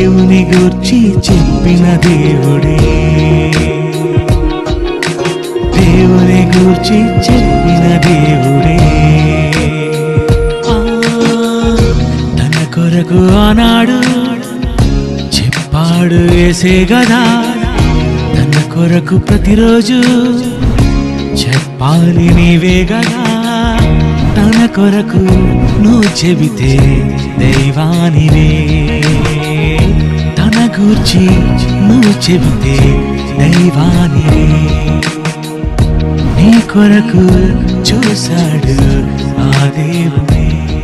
దేవుని గూర్చి చెప్పిన దేవుడే దేవుని గూర్చి చెప్పిన దేవుడే ఆ, తన కొరకు ఆనాడు చెప్పాడు వేసే గదా తన కొరకు ప్రతిరోజు చెప్పాలి నీవే గదా తన కొరకు నువ్వు చెబితే దైవానివే తన గూర్చి నువ్వు చెబితే దైవానివే నీ కొరకు చూశాడు ఆ దేవుడే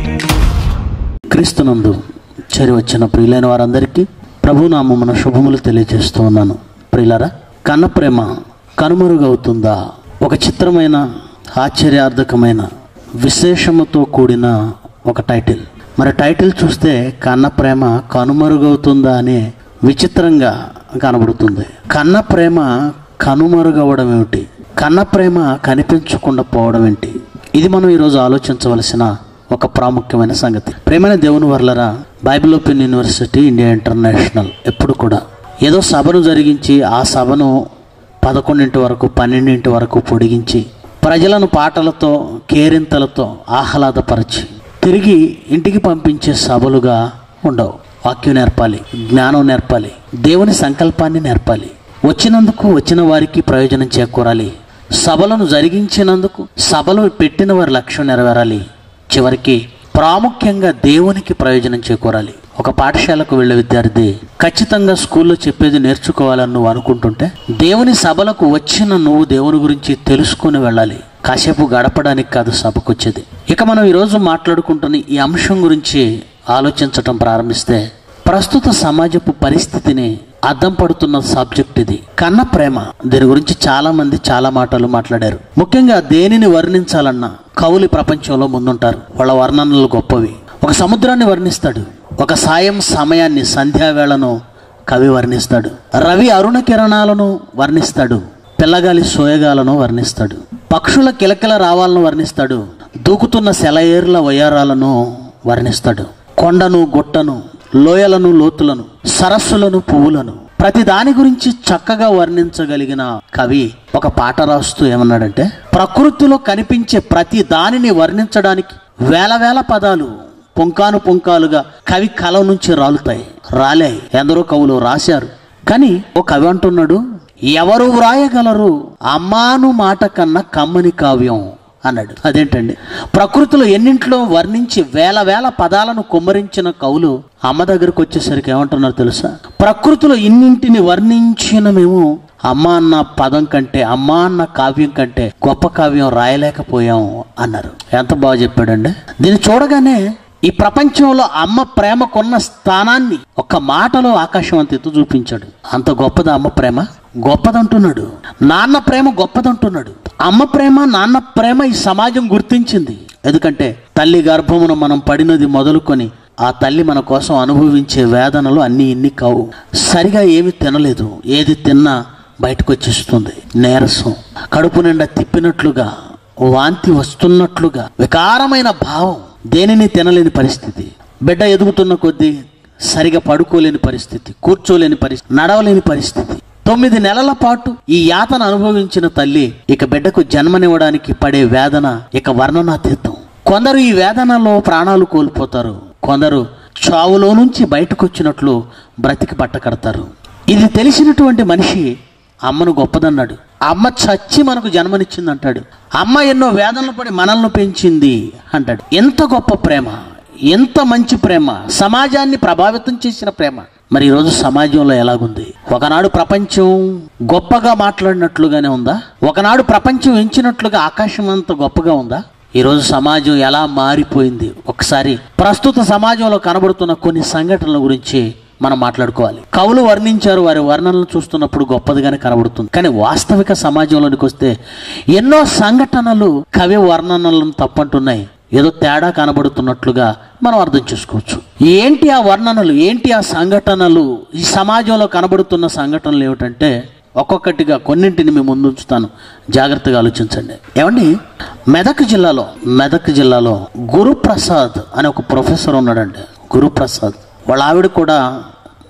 క్రీస్తునందు చేరి వచ్చిన ప్రియులైన వారందరికీ ప్రభునామమున శుభములు తెలియజేస్తూ ఉన్నాను ప్రియులరా కన్న ప్రేమ కనుమరుగవుతుందా ఒక చిత్రమైన ఆశ్చర్యార్థకమైన విశేషముతో కూడిన ఒక టైటిల్ మరి టైటిల్ చూస్తే కన్న ప్రేమ కనుమరుగవుతుందా అనే విచిత్రంగా కనబడుతుంది కన్న ప్రేమ కనుమరుగవడం ఏమిటి కన్న ప్రేమ కనిపించకుండా పోవడం ఏంటి ఇది మనం ఈరోజు ఆలోచించవలసిన ఒక ప్రాముఖ్యమైన సంగతి ప్రేమైన దేవుని వర్లరా Bible open university India international ఎప్పుడు కూడా ఏదో సభను జరిగించి ఆ సభను పదకొండింటి వరకు పన్నెండింటి వరకు పొడిగించి ప్రజలను పాటలతో కేరింతలతో ఆహ్లాదపరిచి తిరిగి ఇంటికి పంపించే సభలుగా ఉండవు వాక్యం నేర్పాలి జ్ఞానం నేర్పాలి దేవుని సంకల్పాన్ని నేర్పాలి వచ్చినందుకు వచ్చిన వారికి ప్రయోజనం చేకూరాలి సభలను జరిగించినందుకు సభలు పెట్టిన వారి లక్ష్యం నెరవేరాలి చివరికి ప్రాముఖ్యంగా దేవునికి ప్రయోజనం చేకూరాలి ఒక పాఠశాలకు వెళ్ళే విద్యార్థి ఖచ్చితంగా స్కూల్లో చెప్పేది నేర్చుకోవాలని నువ్వు అనుకుంటుంటే దేవుని సభలకు వచ్చిన నువ్వు దేవుని గురించి తెలుసుకుని వెళ్ళాలి కాసేపు గడపడానికి కాదు సభకు వచ్చేది ఇక మనం ఈరోజు మాట్లాడుకుంటున్న ఈ అంశం గురించి ఆలోచించటం ప్రారంభిస్తే ప్రస్తుత సమాజపు పరిస్థితిని అద్దం పడుతున్న సబ్జెక్ట్ ఇది కన్న ప్రేమ దీని గురించి చాలా మంది చాలా మాటలు మాట్లాడారు ముఖ్యంగా దేనిని వర్ణించాలన్నా కవులు ఈ ప్రపంచంలో ముందుంటారు వాళ్ళ వర్ణనలు గొప్పవి ఒక సముద్రాన్ని వర్ణిస్తాడు ఒక సాయం సమయాన్ని సంధ్యావేళను కవి వర్ణిస్తాడు రవి అరుణ కిరణాలను వర్ణిస్తాడు పిల్లగాలి సోయగాలను వర్ణిస్తాడు పక్షుల కిలకిల రావాలను వర్ణిస్తాడు దూకుతున్న సెలయేర్ల వయ్యారాలను వర్ణిస్తాడు కొండను గుట్టను లోయలను లోతులను సరస్సులను పువ్వులను ప్రతి దాని గురించి చక్కగా వర్ణించగలిగిన కవి ఒక పాట రాస్తూ ఏమన్నాడంటే ప్రకృతిలో కనిపించే ప్రతి దానిని వర్ణించడానికి వేల వేల పదాలు పుంకాను పుంకాలుగా కవి కల నుంచి రాలుతాయి రాలే ఎందరో కవులు రాశారు కానీ ఓ కవి అంటున్నాడు ఎవరు వ్రాయగలరు అమ్మాను మాట కన్నా కమ్మని కావ్యం అన్నాడు అదేంటండి ప్రకృతిలో ఎన్నింట్లో వర్ణించి వేల వేల పదాలను కుమ్మరించిన కవులు అమ్మ దగ్గరకు వచ్చేసరికి ఏమంటున్నారు తెలుసా ప్రకృతిలో ఇన్నింటిని వర్ణించిన మేము అమ్మ అన్న పదం కంటే అమ్మ అన్న కావ్యం కంటే గొప్ప కావ్యం రాయలేకపోయాం అన్నారు ఎంత బాగా చెప్పాడండి దీన్ని చూడగానే ఈ ప్రపంచంలో అమ్మ ప్రేమకున్న స్థానాన్ని ఒక మాటలో ఆకాశం అంత ఎత్తు చూపించాడు అంత గొప్పదా అమ్మ ప్రేమ గొప్పదంటున్నాడు నాన్న ప్రేమ గొప్పదంటున్నాడు అమ్మ ప్రేమ నాన్న ప్రేమ ఈ సమాజం గుర్తించింది ఎందుకంటే తల్లి గర్భమున మనం పడినది మొదలుకొని ఆ తల్లి మన కోసం అనుభవించే వేదనలు అన్ని ఇన్ని కావు సరిగా ఏమి తినలేదు ఏది తిన్నా బయటకు వచ్చేస్తుంది నీరసం కడుపు నిండా తిప్పినట్లుగా వాంతి వస్తున్నట్లుగా వికారమైన భావం దేనిని తినలేని పరిస్థితి బిడ్డ ఎదుగుతున్న కొద్దీ సరిగా పడుకోలేని పరిస్థితి కూర్చోలేని పరిస్థితి నడవలేని పరిస్థితి తొమ్మిది నెలల పాటు ఈ యాతన అనుభవించిన తల్లి ఇక బిడ్డకు జన్మనివ్వడానికి పడే వేదన ఇక వర్ణనాతీతం కొందరు ఈ వేదనలో ప్రాణాలు కోల్పోతారు కొందరు చావులో నుంచి బయటకు వచ్చినట్లు బ్రతికి పట్టకడతారు ఇది తెలిసినటువంటి మనిషి అమ్మను గొప్పదన్నాడు అమ్మ చచ్చి మనకు జన్మనిచ్చింది అంటాడు అమ్మ ఎన్నో వేదనలు పడి మనల్ని పెంచింది అంటాడు ఎంత గొప్ప ప్రేమ ఎంత మంచి ప్రేమ సమాజాన్ని ప్రభావితం చేసిన ప్రేమ మరి ఈరోజు సమాజంలో ఎలాగుంది ఒకనాడు ప్రపంచం గొప్పగా మాట్లాడినట్లుగానే ఉందా ఒకనాడు ప్రపంచం ఎంచినట్లుగా ఆకాశం అంత గొప్పగా ఉందా ఈరోజు సమాజం ఎలా మారిపోయింది ఒకసారి ప్రస్తుత సమాజంలో కనబడుతున్న కొన్ని సంఘటనల గురించి మనం మాట్లాడుకోవాలి కవులు వర్ణించారు వారి వర్ణనలు చూస్తున్నప్పుడు గొప్పదిగానే కనబడుతుంది కానీ వాస్తవిక సమాజంలోనికి వస్తే ఎన్నో సంఘటనలు కవి వర్ణనలను తప్పంటున్నాయి ఏదో తేడా కనబడుతున్నట్లుగా మనం అర్థం చేసుకోవచ్చు ఏంటి ఆ వర్ణనలు ఏంటి ఆ సంఘటనలు ఈ సమాజంలో కనబడుతున్న సంఘటనలు ఏమిటంటే ఒక్కొక్కటిగా కొన్నింటిని మేము ముందు ఉంచుతాను జాగ్రత్తగా ఆలోచించండి ఏమండి మెదక్ జిల్లాలో మెదక్ జిల్లాలో గురుప్రసాద్ అనే ఒక ప్రొఫెసర్ ఉన్నాడండి గురుప్రసాద్ వాళ్ళ ఆవిడ కూడా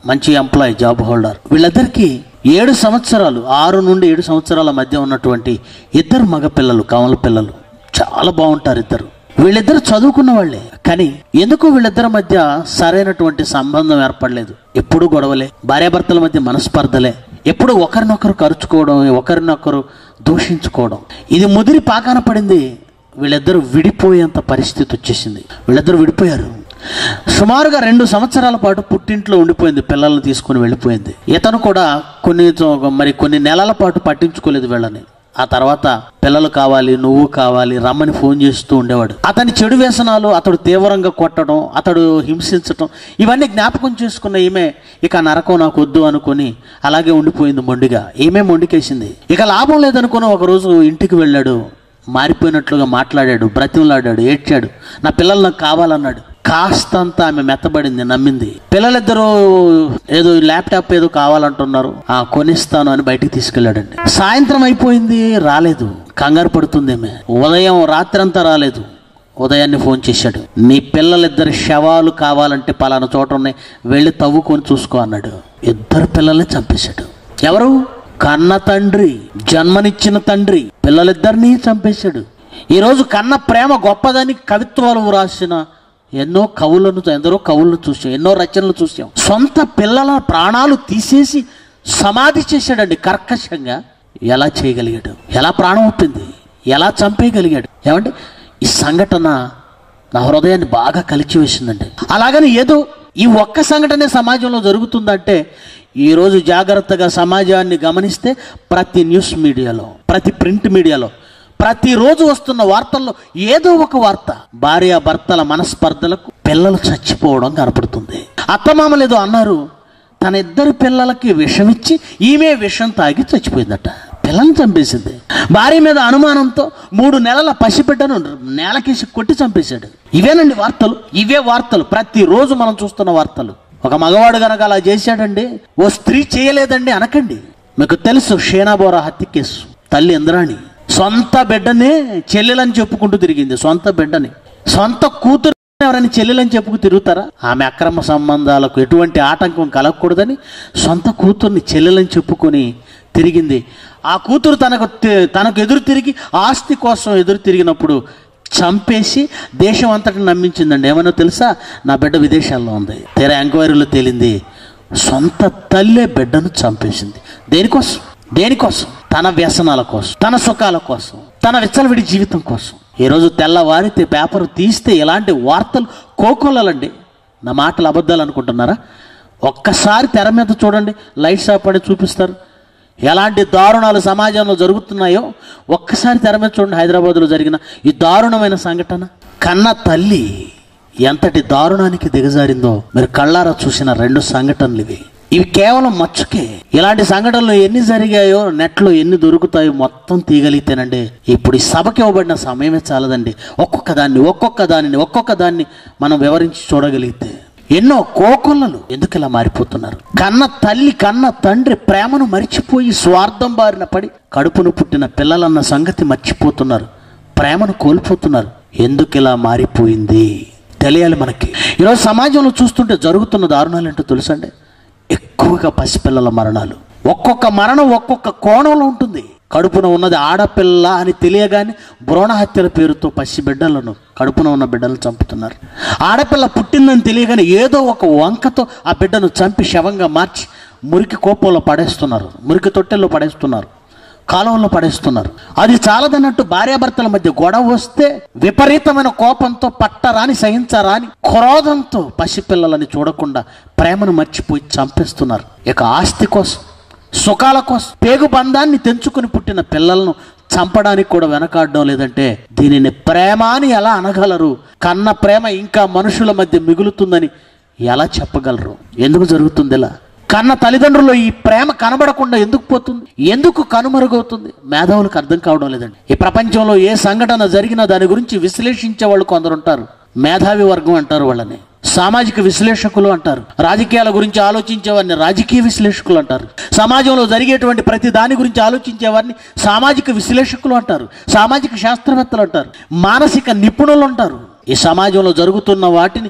మంచి ఎంప్లాయ్ జాబ్ హోల్డర్ వీళ్ళిద్దరికి ఏడు సంవత్సరాలు ఆరు నుండి ఏడు సంవత్సరాల మధ్య ఉన్నటువంటి ఇద్దరు మగ పిల్లలు కమల పిల్లలు చాలా బాగుంటారు ఇద్దరు వీళ్ళిద్దరు చదువుకున్న వాళ్ళే కానీ ఎందుకు వీళ్ళిద్దరి మధ్య సరైనటువంటి సంబంధం ఏర్పడలేదు ఎప్పుడు గొడవలే భార్యాభర్తల మధ్య మనస్పర్ధలే ఎప్పుడు ఒకరినొకరు కరుచుకోవడం ఒకరినొకరు దూషించుకోవడం ఇది ముదిరి పాకాన పడింది వీళ్ళిద్దరూ విడిపోయేంత పరిస్థితి వచ్చేసింది వీళ్ళిద్దరూ విడిపోయారు సుమారుగా రెండు సంవత్సరాల పాటు పుట్టింట్లో ఉండిపోయింది పిల్లల్ని తీసుకుని వెళ్ళిపోయింది ఇతను కూడా కొన్ని మరి కొన్ని నెలల పాటు పట్టించుకోలేదు వీళ్ళని ఆ తర్వాత పిల్లలు కావాలి నువ్వు కావాలి రమ్మని ఫోన్ చేస్తూ ఉండేవాడు అతని చెడు వ్యసనాలు అతడు తీవ్రంగా కొట్టడం అతడు హింసించటం ఇవన్నీ జ్ఞాపకం చేసుకున్న ఈమె ఇక నరకం నాకు వద్దు అనుకొని అలాగే ఉండిపోయింది మొండిగా ఈమె మొండికేసింది ఇక లాభం లేదనుకుని ఒకరోజు ఇంటికి వెళ్ళాడు మారిపోయినట్లుగా మాట్లాడాడు బ్రతిమలాడాడు ఏడ్చాడు నా పిల్లలు నాకు కావాలన్నాడు కాస్తంత ఆమె మెత్తబడింది నమ్మింది పిల్లలిద్దరూ ఏదో ల్యాప్టాప్ ఏదో కావాలంటున్నారు ఆ కొనిస్తాను అని బయటికి తీసుకెళ్ళాడండి సాయంత్రం అయిపోయింది రాలేదు కంగారు పడుతుందేమే ఉదయం రాత్రంతా రాలేదు ఉదయాన్నే ఫోన్ చేశాడు నీ పిల్లలిద్దరి శవాలు కావాలంటే పలానా చోట ఉన్నాయి వెళ్ళి తవ్వుకొని చూసుకో అన్నాడు ఇద్దరు పిల్లల్ని చంపేశాడు ఎవరు కన్న తండ్రి జన్మనిచ్చిన తండ్రి పిల్లలిద్దరినీ చంపేశాడు ఈరోజు కన్న ప్రేమ గొప్పదని కవిత్వాలు రాసిన ఎన్నో కవులను ఎందరో కవులను చూసాం ఎన్నో రచనలు చూసాం సొంత పిల్లల ప్రాణాలు తీసేసి సమాధి చేశాడండి కర్కశంగా ఎలా చేయగలిగాడు ఎలా ప్రాణం ఒప్పింది ఎలా చంపేయగలిగాడు ఏమంటే ఈ సంఘటన నా హృదయాన్ని బాగా కలిచి వేసిందండి అలాగని ఏదో ఈ ఒక్క సంఘటనే సమాజంలో జరుగుతుందంటే ఈరోజు జాగ్రత్తగా సమాజాన్ని గమనిస్తే ప్రతి న్యూస్ మీడియాలో ప్రతి ప్రింట్ మీడియాలో ప్రతిరోజు వస్తున్న వార్తల్లో ఏదో ఒక వార్త భార్య భర్తల మనస్పర్ధలకు పిల్లలు చచ్చిపోవడం కనపడుతుంది అత్తమామలు ఏదో అన్నారు తన ఇద్దరు పిల్లలకి విషమిచ్చి ఈమె విషం తాగి చచ్చిపోయిందట పిల్లల్ని చంపేసింది భార్య మీద అనుమానంతో మూడు నెలల పసిబిడ్డను నేలకేసి కొట్టి చంపేశాడు ఇవేనండి వార్తలు ఇవే వార్తలు ప్రతిరోజు మనం చూస్తున్న వార్తలు ఒక మగవాడు గనక అలా చేశాడండి ఓ స్త్రీ చేయలేదండి అనకండి మీకు తెలుసు షేనాబోరా హత్య కేసు తల్లి ఇంద్రాణి సొంత బిడ్డనే చెల్లెలని చెప్పుకుంటూ తిరిగింది సొంత బిడ్డని సొంత కూతురు ఎవరైనా చెల్లెలని చెప్పుకు తిరుగుతారా ఆమె అక్రమ సంబంధాలకు ఎటువంటి ఆటంకం కలగకూడదని సొంత కూతుర్ని చెల్లెలని చెప్పుకొని తిరిగింది ఆ కూతురు తనకు తి- తనకు ఎదురు తిరిగి ఆస్తి కోసం ఎదురు తిరిగినప్పుడు చంపేసి దేశం అంతటా నమ్మించిందండి ఏమన్నా తెలుసా నా బిడ్డ విదేశాల్లో ఉంది తీరా ఎంక్వైరీలో తేలింది సొంత తల్లే బిడ్డను చంపేసింది దేనికోసం దేనికోసం తన వ్యసనాల కోసం తన సుఖాల కోసం తన విచ్చలవిడి జీవితం కోసం ఈరోజు తెల్లవారితే పేపర్ తీస్తే ఇలాంటి వార్తలు కోకొల్లలండి నా మాటలు అబద్ధాలు అనుకుంటున్నారా ఒక్కసారి తెర మీద చూడండి లైట్స్ ఆఫ్ పడి చూపిస్తారు ఎలాంటి దారుణాలు సమాజంలో జరుగుతున్నాయో ఒక్కసారి తెర మీద చూడండి హైదరాబాద్లో జరిగిన ఈ దారుణమైన సంఘటన కన్న తల్లి ఎంతటి దారుణానికి దిగజారిందో మీరు కళ్ళారా చూసిన రెండు సంఘటనలు ఇవి ఇవి కేవలం మచ్చుకే ఇలాంటి సంఘటనలు ఎన్ని జరిగాయో నెట్లో ఎన్ని దొరుకుతాయో మొత్తం తీయగలిగితేనండి ఇప్పుడు ఈ సభకి ఇవ్వబడిన సమయమే చాలదండి ఒక్కొక్క దాన్ని ఒక్కొక్క దానిని ఒక్కొక్క దాన్ని మనం వివరించి చూడగలిగితే ఎన్నో కోకొల్లలు ఎందుకు ఇలా మారిపోతున్నారు కన్న తల్లి కన్న తండ్రి ప్రేమను మర్చిపోయి స్వార్థం బారిన పడి కడుపును పుట్టిన పిల్లలన్న సంగతి మర్చిపోతున్నారు ప్రేమను కోల్పోతున్నారు ఎందుకు ఇలా మారిపోయింది తెలియాలి మనకి ఈరోజు సమాజంలో చూస్తుంటే జరుగుతున్న దారుణాలు ఏంటో తెలుసండి ఎక్కువగా పసిపిల్లల మరణాలు ఒక్కొక్క మరణం ఒక్కొక్క కోణంలో ఉంటుంది కడుపున ఉన్నది ఆడపిల్ల అని తెలియగానే భ్రూణ హత్యల పేరుతో పసి బిడ్డలను కడుపున ఉన్న బిడ్డలను చంపుతున్నారు ఆడపిల్ల పుట్టిందని తెలియగానే ఏదో ఒక వంకతో ఆ బిడ్డను చంపి శవంగా మార్చి మురికి కోపంలో పడేస్తున్నారు మురికి తొట్టెల్లో పడేస్తున్నారు కాలంలో పడేస్తున్నారు అది చాలదన్నట్టు భార్యాభర్తల మధ్య గొడవ వస్తే విపరీతమైన కోపంతో పట్టరాని సహించరాని క్రోధంతో పసిపిల్లలని చూడకుండా ప్రేమను మర్చిపోయి చంపేస్తున్నారు ఇక ఆస్తి కోసం సుఖాల కోసం పేగు బంధాన్ని తెంచుకుని పుట్టిన పిల్లలను చంపడానికి కూడా వెనకాడడం లేదంటే దీనిని ప్రేమ అని ఎలా అనగలరు కన్న ప్రేమ ఇంకా మనుషుల మధ్య మిగులుతుందని ఎలా చెప్పగలరు ఎందుకు జరుగుతుంది ఇలా కన్న తల్లిదండ్రులు ఈ ప్రేమ కనబడకుండా ఎందుకు పోతుంది ఎందుకు కనుమరుగవుతుంది మేధావులకు అర్థం కావడం లేదండి ఈ ప్రపంచంలో ఏ సంఘటన జరిగినా దాని గురించి విశ్లేషించే వాళ్ళు కొందరు ఉంటారు మేధావి వర్గం అంటారు వాళ్ళని సామాజిక విశ్లేషకులు అంటారు రాజకీయాల గురించి ఆలోచించే వారిని రాజకీయ విశ్లేషకులు అంటారు సమాజంలో జరిగేటువంటి ప్రతి దాని గురించి ఆలోచించే వారిని సామాజిక విశ్లేషకులు అంటారు సామాజిక శాస్త్రవేత్తలు అంటారు మానసిక నిపుణులు అంటారు ఈ సమాజంలో జరుగుతున్న వాటిని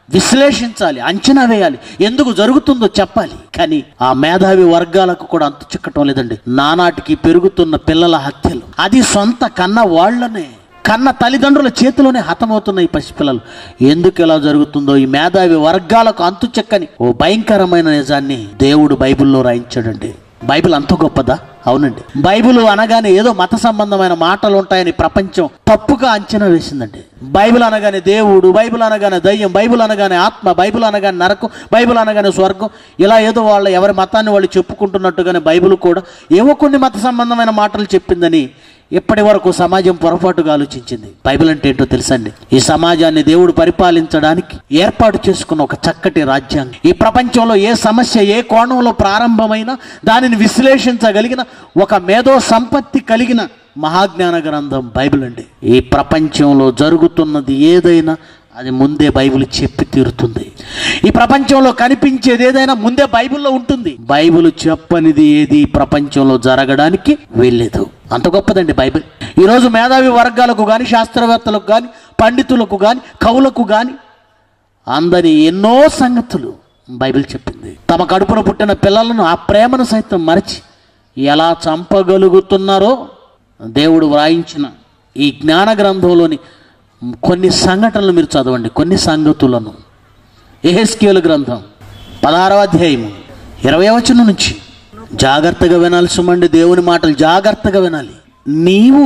విశ్లేషించాలి అంచనా వేయాలి ఎందుకు జరుగుతుందో చెప్పాలి కానీ ఆ మేధావి వర్గాలకు కూడా అంతు చిక్కటం లేదండి నానాటికి పెరుగుతున్న పిల్లల హత్యలు అది సొంత కన్న వాళ్ళనే కన్న తల్లిదండ్రుల చేతిలోనే హతమవుతున్న ఈ పసిపిల్లలు ఎందుకు ఇలా జరుగుతుందో ఈ మేధావి వర్గాలకు అంతు చెక్కని ఓ భయంకరమైన నిజాన్ని దేవుడు బైబిల్లో రాయించాడండి బైబిల్ అంత గొప్పదా అవునండి బైబిల్ అనగానే ఏదో మత సంబంధమైన మాటలు ఉంటాయని ప్రపంచం తప్పుగా అంచనా వేసిందండి బైబిల్ అనగానే దేవుడు బైబిల్ అనగానే దయ్యం బైబిల్ అనగానే ఆత్మ బైబిల్ అనగానే నరకం బైబిల్ అనగానే స్వర్గం ఇలా ఏదో వాళ్ళ ఎవరి మతాన్ని వాళ్ళు చెప్పుకుంటున్నట్టుగానే బైబిల్ కూడా ఏవో కొన్ని మత సంబంధమైన మాటలు చెప్పిందని ఇప్పటి వరకు సమాజం పొరపాటుగా ఆలోచించింది బైబిల్ అంటే ఏంటో తెలుసండి ఈ సమాజాన్ని దేవుడు పరిపాలించడానికి ఏర్పాటు చేసుకున్న ఒక చక్కటి రాజ్యాంగం ఈ ప్రపంచంలో ఏ సమస్య ఏ కోణంలో ప్రారంభమైనా దానిని విశ్లేషించగలిగిన ఒక మేధో సంపత్తి కలిగిన మహాజ్ఞాన గ్రంథం బైబిల్ అండి ఈ ప్రపంచంలో జరుగుతున్నది ఏదైనా అది ముందే బైబిల్ చెప్పి తీరుతుంది ఈ ప్రపంచంలో కనిపించేది ఏదైనా ముందే బైబిల్లో ఉంటుంది బైబిల్ చెప్పనిది ఏది ఈ ప్రపంచంలో జరగడానికి వీల్లేదు అంత గొప్పదండి బైబిల్ ఈరోజు మేధావి వర్గాలకు కానీ శాస్త్రవేత్తలకు కానీ పండితులకు కానీ కవులకు కానీ అందని ఎన్నో సంగతులు బైబిల్ చెప్పింది తమ కడుపున పుట్టిన పిల్లలను ఆ ప్రేమను సైతం మరచి ఎలా చంపగలుగుతున్నారో దేవుడు వ్రాయించిన ఈ జ్ఞాన గ్రంథంలోని కొన్ని సంఘటనలు మీరు చదవండి కొన్ని సంగతులను ఎహెస్కేలు గ్రంథం పదహారవ అధ్యాయము ఇరవై వచనం నుంచి జాగ్రత్తగా వినాలి సుమండి దేవుని మాటలు జాగ్రత్తగా వినాలి నీవు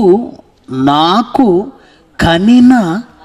నాకు కనిన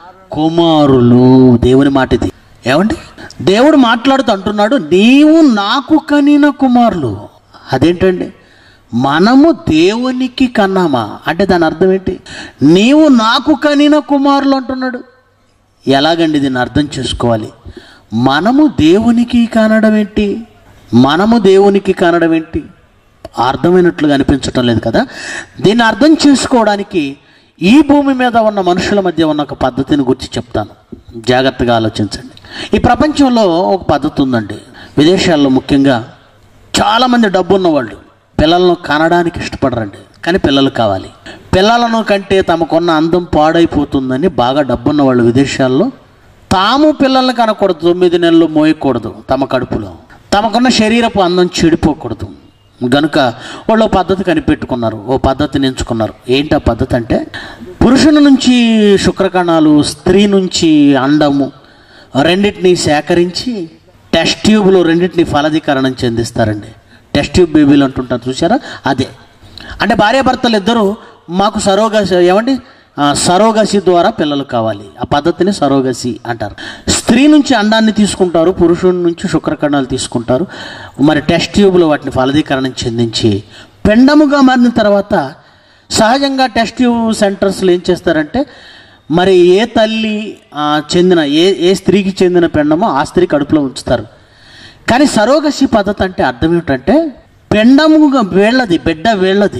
కుమారులు దేవుని మాట ఇది ఏమండి దేవుడు మాట్లాడుతూ అంటున్నాడు నీవు నాకు కనిన కుమారులు అదేంటండి మనము దేవునికి కన్నామా అంటే దాని అర్థం ఏంటి నీవు నాకు కనిన కుమారులు అంటున్నాడు ఎలాగండి దీన్ని అర్థం చేసుకోవాలి మనము దేవునికి కానడం ఏంటి మనము దేవునికి కానడం ఏంటి అర్థమైనట్లుగా అనిపించటం లేదు కదా దీన్ని అర్థం చేసుకోవడానికి ఈ భూమి మీద ఉన్న మనుషుల మధ్య ఉన్న ఒక పద్ధతిని గురించి చెప్తాను జాగ్రత్తగా ఆలోచించండి ఈ ప్రపంచంలో ఒక పద్ధతి ఉందండి విదేశాల్లో ముఖ్యంగా చాలామంది డబ్బు ఉన్నవాళ్ళు పిల్లలను కనడానికి ఇష్టపడరండి కానీ పిల్లలు కావాలి పిల్లలను కంటే తమకున్న అందం పాడైపోతుందని బాగా డబ్బున్న వాళ్ళు విదేశాల్లో తాము పిల్లల్ని కనకూడదు తొమ్మిది నెలలు మోయకూడదు తమ కడుపులో తమకున్న శరీరపు అందం చెడిపోకూడదు గనుక వాళ్ళు ఓ పద్ధతి కనిపెట్టుకున్నారు ఓ పద్ధతిని ఎంచుకున్నారు ఏంటి ఆ పద్ధతి అంటే పురుషుని నుంచి శుక్రకణాలు స్త్రీ నుంచి అండము రెండింటిని సేకరించి టెస్ట్ ట్యూబ్లో రెండింటిని ఫలదీకరణం చెందిస్తారండి టెస్ట్ ట్యూబ్ బేబీలు అంటుంటారు చూసారా అదే అంటే భార్యాభర్తలు ఇద్దరు మాకు సరోగసి ఏమండి ఆ, సరోగసి ద్వారా పిల్లలు కావాలి ఆ పద్ధతిని సరోగసి అంటారు స్త్రీ నుంచి అండాన్ని తీసుకుంటారు పురుషుడి నుంచి శుక్రకణాలు తీసుకుంటారు మరి టెస్ట్ ట్యూబ్లో వాటిని ఫలదీకరణం చెందించి పెండముగా మారిన తర్వాత సహజంగా టెస్ట్ ట్యూబ్ సెంటర్స్లో ఏం చేస్తారంటే మరి ఏ తల్లి ఆ, చెందిన ఏ ఏ స్త్రీకి చెందిన పెండమో ఆ స్త్రీ కడుపులో ఉంచుతారు కానీ సరోగసి పద్ధతి అంటే అర్థం ఏమిటంటే పెండముగా వేళ్ళది బిడ్డ వేళ్ళది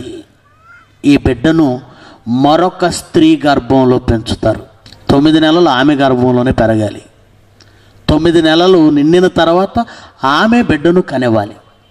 ఈ బిడ్డను మరొక స్త్రీ గర్భంలో పెంచుతారు తొమ్మిది నెలలు ఆమె గర్భంలోనే పెరగాలి తొమ్మిది నెలలు నిండిన తర్వాత ఆమె బిడ్డను కనివ్వాలి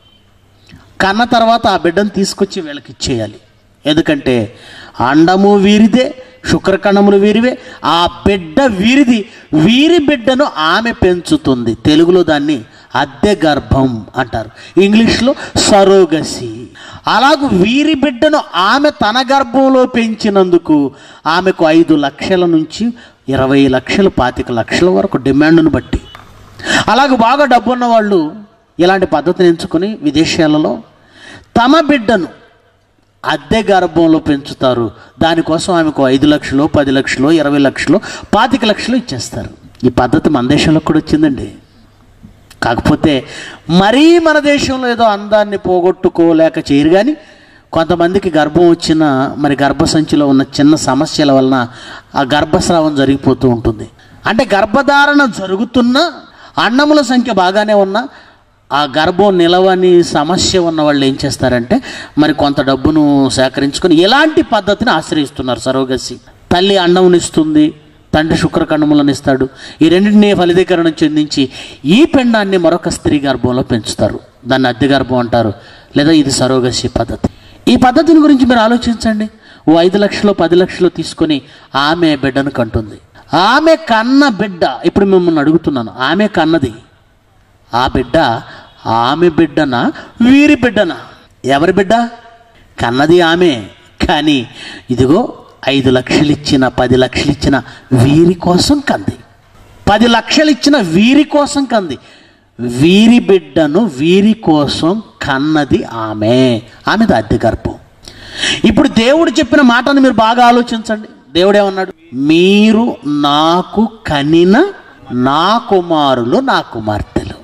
కన్న తర్వాత ఆ బిడ్డను తీసుకొచ్చి వీళ్ళకి ఇచ్చేయాలి ఎందుకంటే అండము వీరిదే శుక్రకణములు వీరివే ఆ బిడ్డ వీరిది వీరి బిడ్డను ఆమె పెంచుతుంది తెలుగులో దాన్ని అద్దె గర్భం అంటారు ఇంగ్లీష్లో సరోగసి అలాగూ వీరి బిడ్డను ఆమె తన గర్భంలో పెంచినందుకు ఆమెకు ఐదు లక్షల నుంచి ఇరవై లక్షలు పాతిక లక్షల వరకు డిమాండ్ను బట్టి అలాగే బాగా డబ్బున్న వాళ్ళు ఇలాంటి పద్ధతిని ఎంచుకొని విదేశాలలో తమ బిడ్డను అద్దె గర్భంలో పెంచుతారు దానికోసం ఆమెకు ఐదు లక్షలు పది లక్షలు ఇరవై లక్షలు పాతిక లక్షలు ఇచ్చేస్తారు ఈ పద్ధతి మన దేశంలో కూడా వచ్చిందండి కాకపోతే మరీ మన దేశంలో ఏదో అందాన్ని పోగొట్టుకోలేక చేయరు కానీ కొంతమందికి గర్భం వచ్చిన మరి గర్భసంచిలో ఉన్న చిన్న సమస్యల వలన ఆ గర్భస్రావం జరిగిపోతూ ఉంటుంది అంటే గర్భధారణ జరుగుతున్నా అన్నముల సంఖ్య బాగానే ఉన్నా ఆ గర్భం నిలవని సమస్య ఉన్న వాళ్ళు ఏం చేస్తారంటే మరి కొంత డబ్బును సేకరించుకొని ఇలాంటి పద్ధతిని ఆశ్రయిస్తున్నారు సరోగసి తల్లి అండమునిస్తుంది తండ్రి శుక్రకణములను ఇస్తాడు ఈ రెండింటినీ ఫలితీకరణ చెందించి ఈ పిండాన్ని మరొక స్త్రీ గర్భంలో పెంచుతారు దాన్ని అద్దె గర్భం అంటారు లేదా ఇది సరోగసి పద్ధతి ఈ పద్ధతిని గురించి మీరు ఆలోచించండి ఓ ఐదు లక్షలు పది లక్షలు తీసుకొని ఆమె బిడ్డను కంటుంది ఆమె కన్న బిడ్డ ఇప్పుడు మిమ్మల్ని అడుగుతున్నాను ఆమె కన్నది ఆ బిడ్డ ఆమె బిడ్డనా వీరి బిడ్డనా ఎవరి బిడ్డ కన్నది ఆమె కానీ ఇదిగో ఐదు లక్షలు ఇచ్చిన పది లక్షలు ఇచ్చిన వీరి కోసం కంది పది లక్షలు ఇచ్చిన వీరి కోసం కంది వీరి బిడ్డను వీరి కోసం కన్నది ఆమె ఆమెది అద్దె గర్భం ఇప్పుడు దేవుడు చెప్పిన మాటను మీరు బాగా ఆలోచించండి దేవుడు ఏమన్నాడు మీరు నాకు కనిన నా కుమారులు నా కుమార్తెలు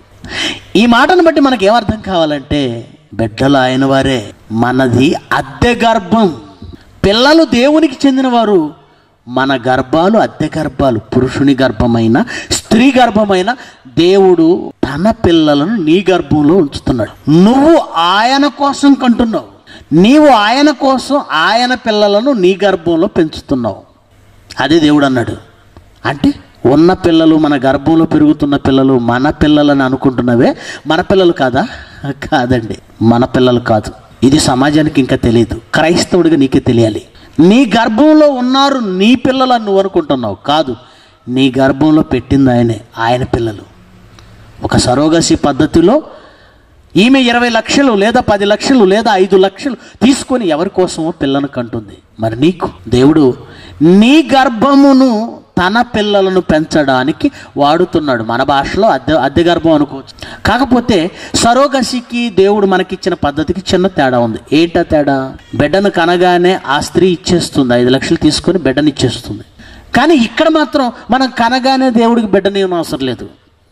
ఈ మాటను బట్టి మనకి ఏమర్థం కావాలంటే బిడ్డలు ఆయన వారే మనది అద్దె గర్భం పిల్లలు దేవునికి చెందినవారు మన గర్భాలు అద్దె గర్భాలు పురుషుని గర్భమైన స్త్రీ గర్భమైన దేవుడు తన పిల్లలను నీ గర్భంలో ఉంచుతున్నాడు నువ్వు ఆయన కోసం కంటున్నావు నీవు ఆయన కోసం ఆయన పిల్లలను నీ గర్భంలో పెంచుతున్నావు అదే దేవుడు అన్నాడు అంటే ఉన్న పిల్లలు మన గర్భంలో పెరుగుతున్న పిల్లలు మన పిల్లలని అనుకుంటున్నవే మన పిల్లలు కాదా కాదండి మన పిల్లలు కాదు ఇది సమాజానికి ఇంకా తెలియదు క్రైస్తవుడిగా నీకే తెలియాలి నీ గర్భంలో ఉన్నారు నీ పిల్లలు అని నువ్వు అనుకుంటున్నావు కాదు నీ గర్భంలో పెట్టింది ఆయనే ఆయన పిల్లలు ఒక సరోగసి పద్ధతిలో ఈమె ఇరవై లక్షలు లేదా పది లక్షలు లేదా ఐదు లక్షలు తీసుకొని ఎవరి కోసమో పిల్లను కంటుంది మరి నీకు దేవుడు నీ గర్భమును తన పిల్లలను పెంచడానికి వాడుతున్నాడు మన భాషలో అద్దె అద్దె గర్భం అనుకోవచ్చు కాకపోతే సరోగసికి దేవుడు మనకిచ్చిన పద్ధతికి చిన్న తేడా ఉంది ఏంటా తేడా బిడ్డను కనగానే ఆ స్త్రీ ఇచ్చేస్తుంది ఐదు లక్షలు తీసుకొని బిడ్డను ఇచ్చేస్తుంది కానీ ఇక్కడ మాత్రం మనం కనగానే దేవుడికి బిడ్డని అవసరం లేదు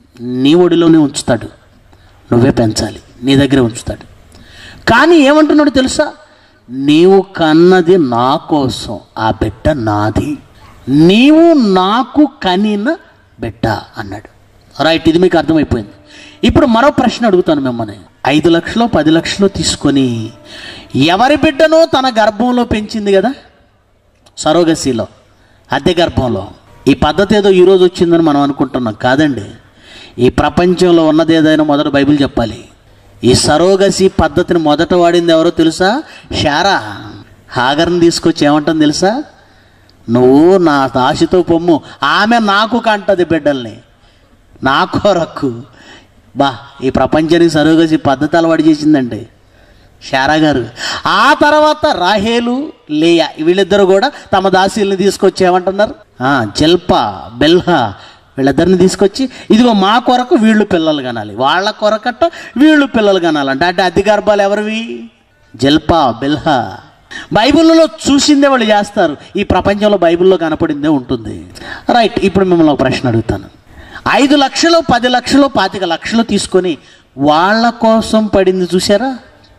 నీ ఒడిలోనే ఉంచుతాడు నువ్వే పెంచాలి నీ దగ్గరే ఉంచుతాడు కానీ ఏమంటున్నాడు తెలుసా నీవు కన్నది నా కోసం ఆ బిడ్డ నాది నీవు నాకు కనిన బిడ్డ అన్నాడు రైట్ ఇది మీకు అర్థమైపోయింది ఇప్పుడు మరో ప్రశ్న అడుగుతాను మిమ్మల్ని ఐదు లక్షలు పది లక్షలు తీసుకొని ఎవరి బిడ్డనో తన గర్భంలో పెంచింది కదా సరోగసిలో అద్దె గర్భంలో ఈ పద్ధతి ఏదో ఈరోజు వచ్చిందని మనం అనుకుంటున్నాం కాదండి ఈ ప్రపంచంలో ఉన్నది ఏదైనా మొదట బైబిల్ చెప్పాలి ఈ సరోగసి పద్ధతిని మొదట వాడింది ఎవరో తెలుసా షారా హాగర్ని తీసుకొచ్చి ఏమంటుంది తెలుసా నువ్వు నా ఆశతో పొమ్ము ఆమె నాకు కంటది బిడ్డల్ని నా కొరకు బా ఈ ప్రపంచానికి సరోగసి పద్ధతి అలవాటు చేసిందండి షారా గారు ఆ తర్వాత రాహేలు లేయా వీళ్ళిద్దరు కూడా తమ దాసీల్ని తీసుకొచ్చి ఏమంటున్నారు ఆ, జల్పా బెల్హా వీళ్ళిద్దరిని తీసుకొచ్చి ఇదిగో మా కొరకు వీళ్ళు పిల్లలు కనాలి వాళ్ళ కొరకట్ట వీళ్ళు పిల్లలు కనాలంట అంటే అతి గర్భాలు ఎవరివి జల్పా బెల్హా బైబిల్లో చూసిందే వాళ్ళు చేస్తారు ఈ ప్రపంచంలో బైబిల్లో కనపడిందే ఉంటుంది రైట్ ఇప్పుడు మిమ్మల్ని ఒక ప్రశ్న అడుగుతాను ఐదు లక్షలు పది లక్షలు పాతిక లక్షలు తీసుకొని వాళ్ళ కోసం పడింది చూసారా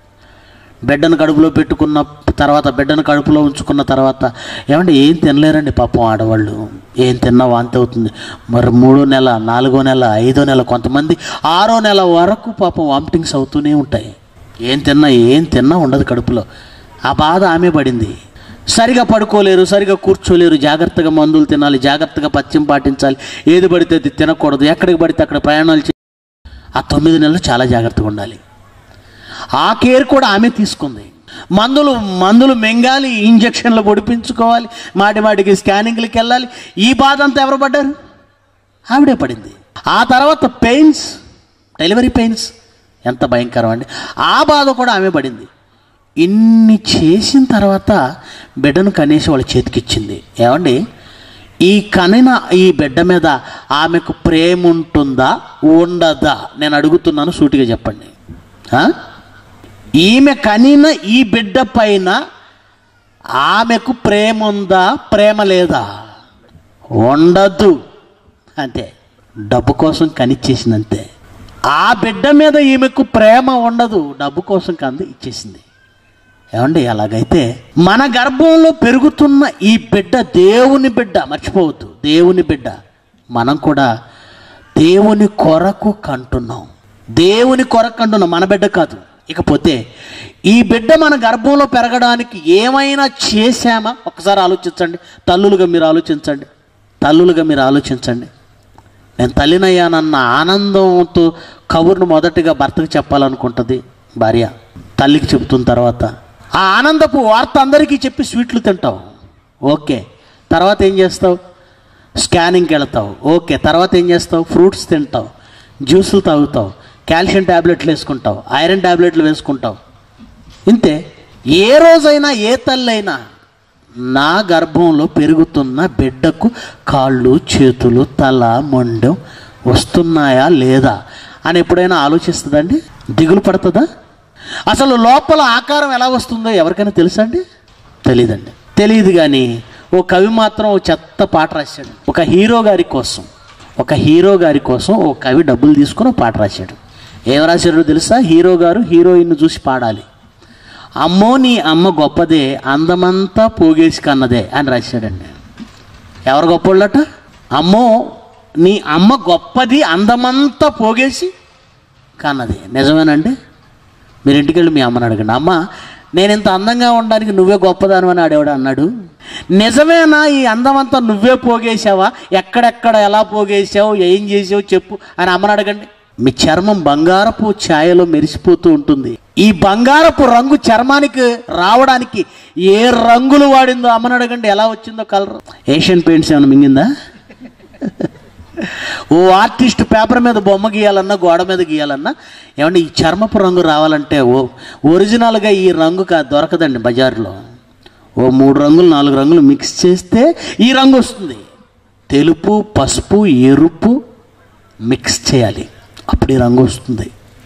బిడ్డను కడుపులో పెట్టుకున్న తర్వాత బిడ్డను కడుపులో ఉంచుకున్న తర్వాత ఏమంటే ఏం తినలేరండి పాపం ఆడవాళ్ళు ఏం తిన్నా వాంతి అవుతుంది మరి మూడో నెల నాలుగో నెల ఐదో నెల కొంతమంది ఆరో నెల వరకు పాపం వామిటింగ్స్ అవుతూనే ఉంటాయి ఏం తిన్నా ఏం తిన్నా ఉండదు కడుపులో ఆ బాధ ఆమె పడింది సరిగా పడుకోలేరు సరిగా కూర్చోలేరు జాగ్రత్తగా మందులు తినాలి జాగ్రత్తగా పథ్యం పాటించాలి ఏది పడితే అది తినకూడదు ఎక్కడికి పడితే అక్కడ ప్రయాణాలు చే ఆ తొమ్మిది నెలలు చాలా జాగ్రత్తగా ఉండాలి ఆ కేర్ కూడా ఆమె తీసుకుంది మందులు మందులు మెంగాలి ఇంజక్షన్లు పొడిపించుకోవాలి మాటి మాటికి స్కానింగ్లకి వెళ్ళాలి ఈ బాధ అంతా ఎవరు పడ్డారు ఆవిడే పడింది ఆ తర్వాత పెయిన్స్ డెలివరీ పెయిన్స్ ఎంత భయంకరం అండి ఆ బాధ కూడా ఆమె పడింది ఇన్ని చేసిన తర్వాత బిడ్డను కనీసం వాళ్ళ చేతికిచ్చింది ఏమండి ఈ కనిన ఈ బిడ్డ మీద ఆమెకు ప్రేమ ఉంటుందా ఉండదా నేను అడుగుతున్నాను సూటిగా చెప్పండి ఆ? ఈమె కనిన ఈ బిడ్డ పైన ఆమెకు ప్రేమ ఉందా ప్రేమ లేదా ఉండదు అంతే డబ్బు కోసం కనిచ్చేసిందంతే ఆ బిడ్డ మీద ఈమెకు ప్రేమ ఉండదు డబ్బు కోసం కంది ఇచ్చేసింది ఏమండి అలాగైతే మన గర్భంలో పెరుగుతున్న ఈ బిడ్డ దేవుని బిడ్డ మర్చిపోవద్దు దేవుని బిడ్డ మనం కూడా దేవుని కొరకు కంటున్నాం దేవుని కొరకు కంటున్నాం మన బిడ్డ కాదు ఇకపోతే ఈ బిడ్డ మన గర్భంలో పెరగడానికి ఏమైనా చేశామా ఒకసారి ఆలోచించండి తల్లులుగా మీరు ఆలోచించండి తల్లులుగా మీరు ఆలోచించండి నేను తల్లినయ్యానన్న ఆనందంతో కబుర్ను మొదటిగా భర్తకు చెప్పాలనుకుంటుంది భార్య తల్లికి చెబుతున్న తర్వాత ఆ ఆనందపు వార్త అందరికీ చెప్పి స్వీట్లు తింటావు ఓకే తర్వాత ఏం చేస్తావు స్కానింగ్కి వెళ్తావు ఓకే తర్వాత ఏం చేస్తావు ఫ్రూట్స్ తింటావు జ్యూసులు తాగుతావు కాల్షియం ట్యాబ్లెట్లు వేసుకుంటావు ఐరన్ ట్యాబ్లెట్లు వేసుకుంటావు ఇంతే ఏ రోజైనా ఏ తల్లైనా నా గర్భంలో పెరుగుతున్న బిడ్డకు కాళ్ళు చేతులు తల మొండెం వస్తున్నాయా లేదా అని ఎప్పుడైనా ఆలోచిస్తుందండి దిగులు పడుతుందా అసలు లోపల ఆకారం ఎలా వస్తుందో ఎవరికైనా తెలుసా అండి తెలియదండి తెలియదు కానీ ఓ కవి మాత్రం ఓ చెత్త పాట రాశాడు ఒక హీరో గారి కోసం ఒక హీరో గారి కోసం ఓ కవి డబ్బులు తీసుకుని ఓ పాట రాశాడు ఏం రాశాడో తెలుసా హీరో గారు హీరోయిన్ను చూసి పాడాలి అమ్మో నీ అమ్మ గొప్పదే అందమంతా పోగేసి కన్నదే అని రాశాడండి ఎవరు గొప్పోళ్ళట అమ్మో నీ అమ్మ గొప్పది అందమంతా పోగేసి కన్నది నిజమేనండి మీరు ఇంటికి వెళ్ళి మీ అమ్మని అడగండి అమ్మ నేను ఇంత అందంగా ఉండడానికి నువ్వే గొప్పదాను అని ఆడేవాడు అన్నాడు నిజమేనా ఈ అందమంతా నువ్వే పోగేసావా ఎక్కడెక్కడ ఎలా పోగేసావు ఏం చేసావు చెప్పు అని అమ్మని అడగండి మీ చర్మం బంగారపు ఛాయలో మెరిసిపోతూ ఉంటుంది ఈ బంగారపు రంగు చర్మానికి రావడానికి ఏ రంగులు వాడిందో అమ్మని అడగండి ఎలా వచ్చిందో కలర్ ఏషియన్ పెయింట్స్ ఏమైనా మింగిందా ఓ ఆర్టిస్ట్ పేపర్ మీద బొమ్మ గీయాలన్నా గోడ మీద గీయాలన్నా ఏమంటే ఈ చర్మపు రంగు రావాలంటే ఓ ఒరిజినల్గా ఈ రంగు కా దొరకదండి బజార్లో ఓ మూడు రంగులు నాలుగు రంగులు మిక్స్ చేస్తే ఈ రంగు వస్తుంది తెలుపు పసుపు ఎరుపు మిక్స్ చేయాలి అప్పుడు ఈ రంగు వస్తుంది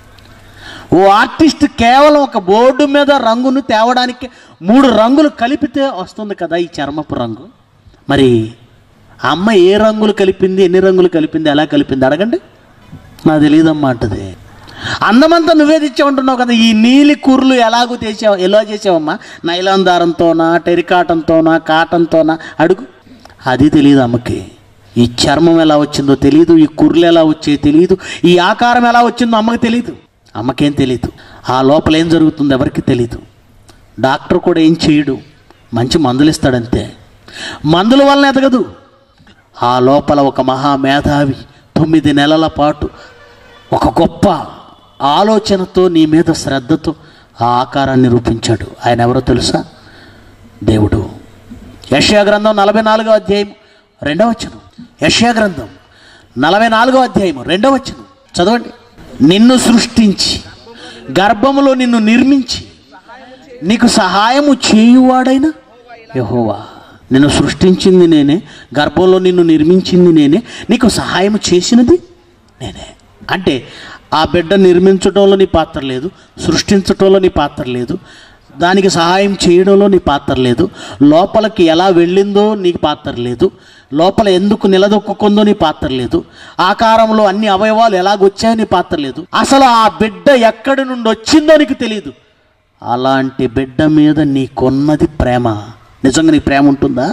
ఓ ఆర్టిస్ట్ కేవలం ఒక బోర్డు మీద రంగును తేవడానికి మూడు రంగులు కలిపితే వస్తుంది కదా ఈ చర్మపు రంగు మరి ఆ అమ్మ ఏ రంగులు కలిపింది ఎన్ని రంగులు కలిపింది ఎలా కలిపింది అడగండి నాకు తెలియదమ్మా అంటది అందమంతా నువ్వే తెచ్చావంటున్నావు కదా ఈ నీలి కుర్లు ఎలాగో తెచ్చావు ఎలా చేసావమ్మా నైలాన్ దారంతోనా టెరికాటంతోనా కాటన్తోనా అడుగు అది తెలియదు అమ్మకి ఈ చర్మం ఎలా వచ్చిందో తెలియదు ఈ కుర్లు ఎలా వచ్చాయో తెలియదు ఈ ఆకారం ఎలా వచ్చిందో అమ్మకి తెలియదు అమ్మకేం తెలియదు ఆ లోపల ఏం జరుగుతుందో ఎవరికి తెలియదు డాక్టర్ కూడా ఏం చేయడు మంచి మందులు ఇస్తాడంతే మందుల వలన ఎదగదు ఆ లోపల ఒక మహామేధావి తొమ్మిది నెలల పాటు ఒక గొప్ప ఆలోచనతో నీ మీద శ్రద్ధతో ఆ ఆకారాన్ని రూపించాడు ఆయన ఎవరో తెలుసా దేవుడు యష్యా గ్రంథం నలభై నాలుగో అధ్యాయం రెండవ వచనం యష్యా గ్రంథం నలభై నాలుగో అధ్యాయం రెండవ వచనం చదవండి నిన్ను సృష్టించి గర్భములో నిన్ను నిర్మించి నీకు సహాయము చేయువాడైనా యహోవా నిన్ను సృష్టించింది నేనే గర్భంలో నిన్ను నిర్మించింది నేనే నీకు సహాయం చేసినది నేనే అంటే ఆ బిడ్డ నిర్మించడంలో నీ పాత్ర లేదు సృష్టించడంలో నీ పాత్ర లేదు దానికి సహాయం చేయడంలో నీ పాత్ర లేదు లోపలికి ఎలా వెళ్ళిందో నీకు పాత్ర లేదు లోపల ఎందుకు నిలదొక్కుందో నీ పాత్ర లేదు ఆకారంలో అన్ని అవయవాలు ఎలాగొచ్చాయో నీ పాత్ర లేదు అసలు ఆ బిడ్డ ఎక్కడి నుండి వచ్చిందో నీకు తెలియదు అలాంటి బిడ్డ మీద నీకున్నది ప్రేమ నిజంగా నీ ప్రేమ ఉంటుందా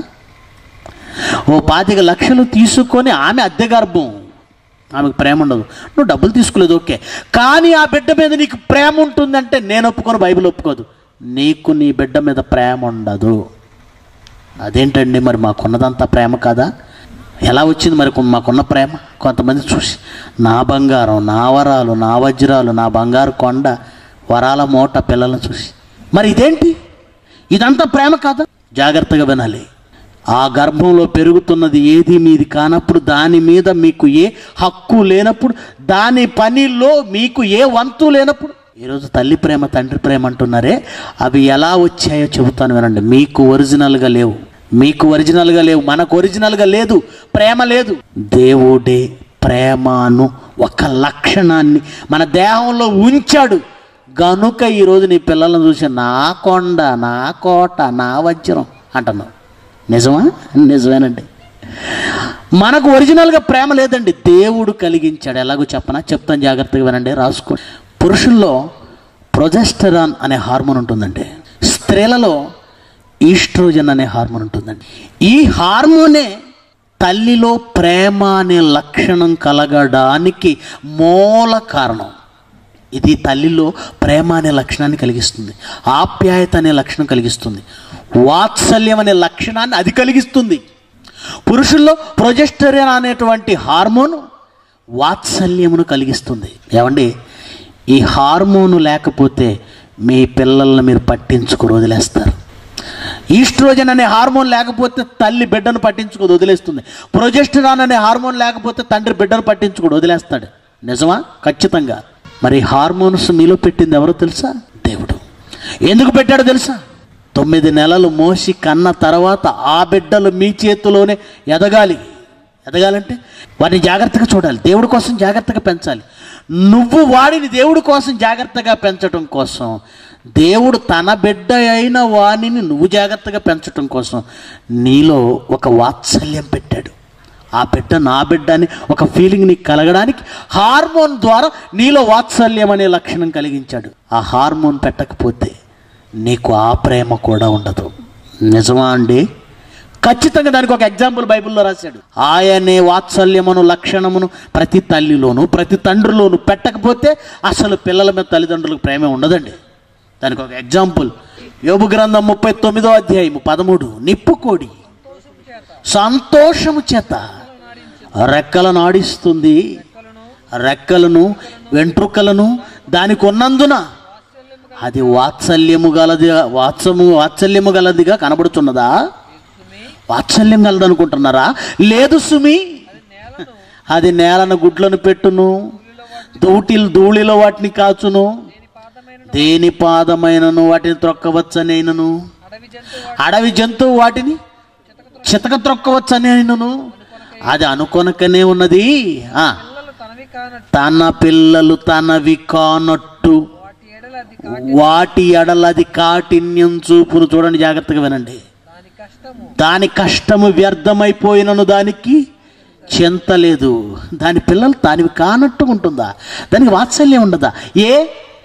ఓ పాతిక లక్షలు తీసుకొని ఆమె అద్దె గర్భం ఆమెకు ప్రేమ ఉండదు నువ్వు డబ్బులు తీసుకోలేదు ఓకే కానీ ఆ బిడ్డ మీద నీకు ప్రేమ ఉంటుందంటే నేను ఒప్పుకోను బైబిల్ ఒప్పుకోదు నీకు నీ బిడ్డ మీద ప్రేమ ఉండదు అదేంటండి మరి మాకున్నదంతా ప్రేమ కాదా ఎలా వచ్చింది మరి కొ- మాకున్న ప్రేమ కొంతమంది చూసి నా బంగారం నా వరాలు నా వజ్రాలు నా బంగారు కొండ వరాల మూట పిల్లలను చూసి మరి ఇదేంటి ఇదంతా ప్రేమ కాదా జాగ్రత్తగా వినాలి ఆ గర్భంలో పెరుగుతున్నది ఏది మీది కానప్పుడు దాని మీద మీకు ఏ హక్కు లేనప్పుడు దాని పనిలో మీకు ఏ వంతు లేనప్పుడు ఈరోజు తల్లి ప్రేమ తండ్రి ప్రేమ అంటున్నారే అవి ఎలా వచ్చాయో చెబుతాను వినండి మీకు ఒరిజినల్గా లేవు మీకు ఒరిజినల్గా లేవు మనకు ఒరిజినల్గా లేదు ప్రేమ లేదు దేవుడే ప్రేమను ఒక లక్షణాన్ని మన దేహంలో ఉంచాడు గనుక ఈరోజు నీ పిల్లలను చూసి నా కొండ నా కోట నా వజ్రం అంటున్నావు నిజమా నిజమేనండి మనకు ఒరిజినల్గా ప్రేమ లేదండి దేవుడు కలిగించాడు ఎలాగో చెప్పనా చెప్తాను జాగ్రత్తగా వినండి రాసుకో పురుషుల్లో ప్రొజెస్టరాన్ అనే హార్మోన్ ఉంటుందండి స్త్రీలలో ఈస్ట్రోజన్ అనే హార్మోన్ ఉంటుందండి ఈ హార్మోనే తల్లిలో ప్రేమ అనే లక్షణం కలగడానికి మూల కారణం ఇది తల్లిలో ప్రేమ అనే లక్షణాన్ని కలిగిస్తుంది ఆప్యాయత అనే లక్షణం కలిగిస్తుంది వాత్సల్యం అనే లక్షణాన్ని అది కలిగిస్తుంది పురుషుల్లో ప్రొజెస్టరియన్ అనేటువంటి హార్మోను వాత్సల్యమును కలిగిస్తుంది ఏమండి ఈ హార్మోను లేకపోతే మీ పిల్లల్ని మీరు పట్టించుకుని వదిలేస్తారు ఈస్ట్రోజన్ అనే హార్మోన్ లేకపోతే తల్లి బిడ్డను పట్టించుకోదు వదిలేస్తుంది ప్రొజెస్టరాన్ అనే హార్మోన్ లేకపోతే తండ్రి బిడ్డను పట్టించుకోడు వదిలేస్తాడు నిజమా ఖచ్చితంగా మరి హార్మోన్స్ మీలో పెట్టింది ఎవరో తెలుసా దేవుడు ఎందుకు పెట్టాడో తెలుసా తొమ్మిది నెలలు మోసి కన్న తర్వాత ఆ బిడ్డలు మీ చేతిలోనే ఎదగాలి ఎదగాలంటే వారిని జాగ్రత్తగా చూడాలి దేవుడి కోసం జాగ్రత్తగా పెంచాలి నువ్వు వాడిని దేవుడి కోసం జాగ్రత్తగా పెంచడం కోసం దేవుడు తన బిడ్డ అయిన వాణిని నువ్వు జాగ్రత్తగా పెంచడం కోసం నీలో ఒక వాత్సల్యం పెట్టాడు ఆ బిడ్డ నా బిడ్డ అని ఒక ఫీలింగ్ నీకు కలగడానికి హార్మోన్ ద్వారా నీలో వాత్సల్యం అనే లక్షణం కలిగించాడు ఆ హార్మోన్ పెట్టకపోతే నీకు ఆ ప్రేమ కూడా ఉండదు నిజమా అండి ఖచ్చితంగా దానికి ఒక ఎగ్జాంపుల్ బైబిల్లో రాశాడు ఆయనే వాత్సల్యమును లక్షణమును ప్రతి తల్లిలోను ప్రతి తండ్రిలోను పెట్టకపోతే అసలు పిల్లల మీద తల్లిదండ్రులకు ప్రేమ ఉండదండి దానికి ఒక ఎగ్జాంపుల్ యోబు గ్రంథం ముప్పై తొమ్మిదో అధ్యాయము పదమూడు నిప్పుకోడి సంతోషము చేత రెక్కలను ఆడిస్తుంది రెక్కలను వెంట్రుకలను దానికి ఉన్నందున అది వాత్సల్యము గలది వాత్సము వాత్సల్యము గలదిగా కనబడుతున్నదా వాత్సల్యం గలదు అనుకుంటున్నారా లేదు సుమి అది నేలను గుడ్లను పెట్టును దూటి ధూళిలో వాటిని కాచును దేని పాదమైనను వాటిని త్రొక్కవచ్చనేనను అడవి జంతువు వాటిని చితక త్రొక్కవచ్చనేనను అది అనుకొనకనే ఉన్నది ఆ తన పిల్లలు తనవి కానట్టు వాటి ఎడలది కాఠిన్యం చూపును చూడండి జాగ్రత్తగా వినండి దాని కష్టము వ్యర్థమైపోయినను దానికి చింత లేదు దాని పిల్లలు దానివి కానట్టు ఉంటుందా దానికి వాత్సల్యం ఉండదా ఏ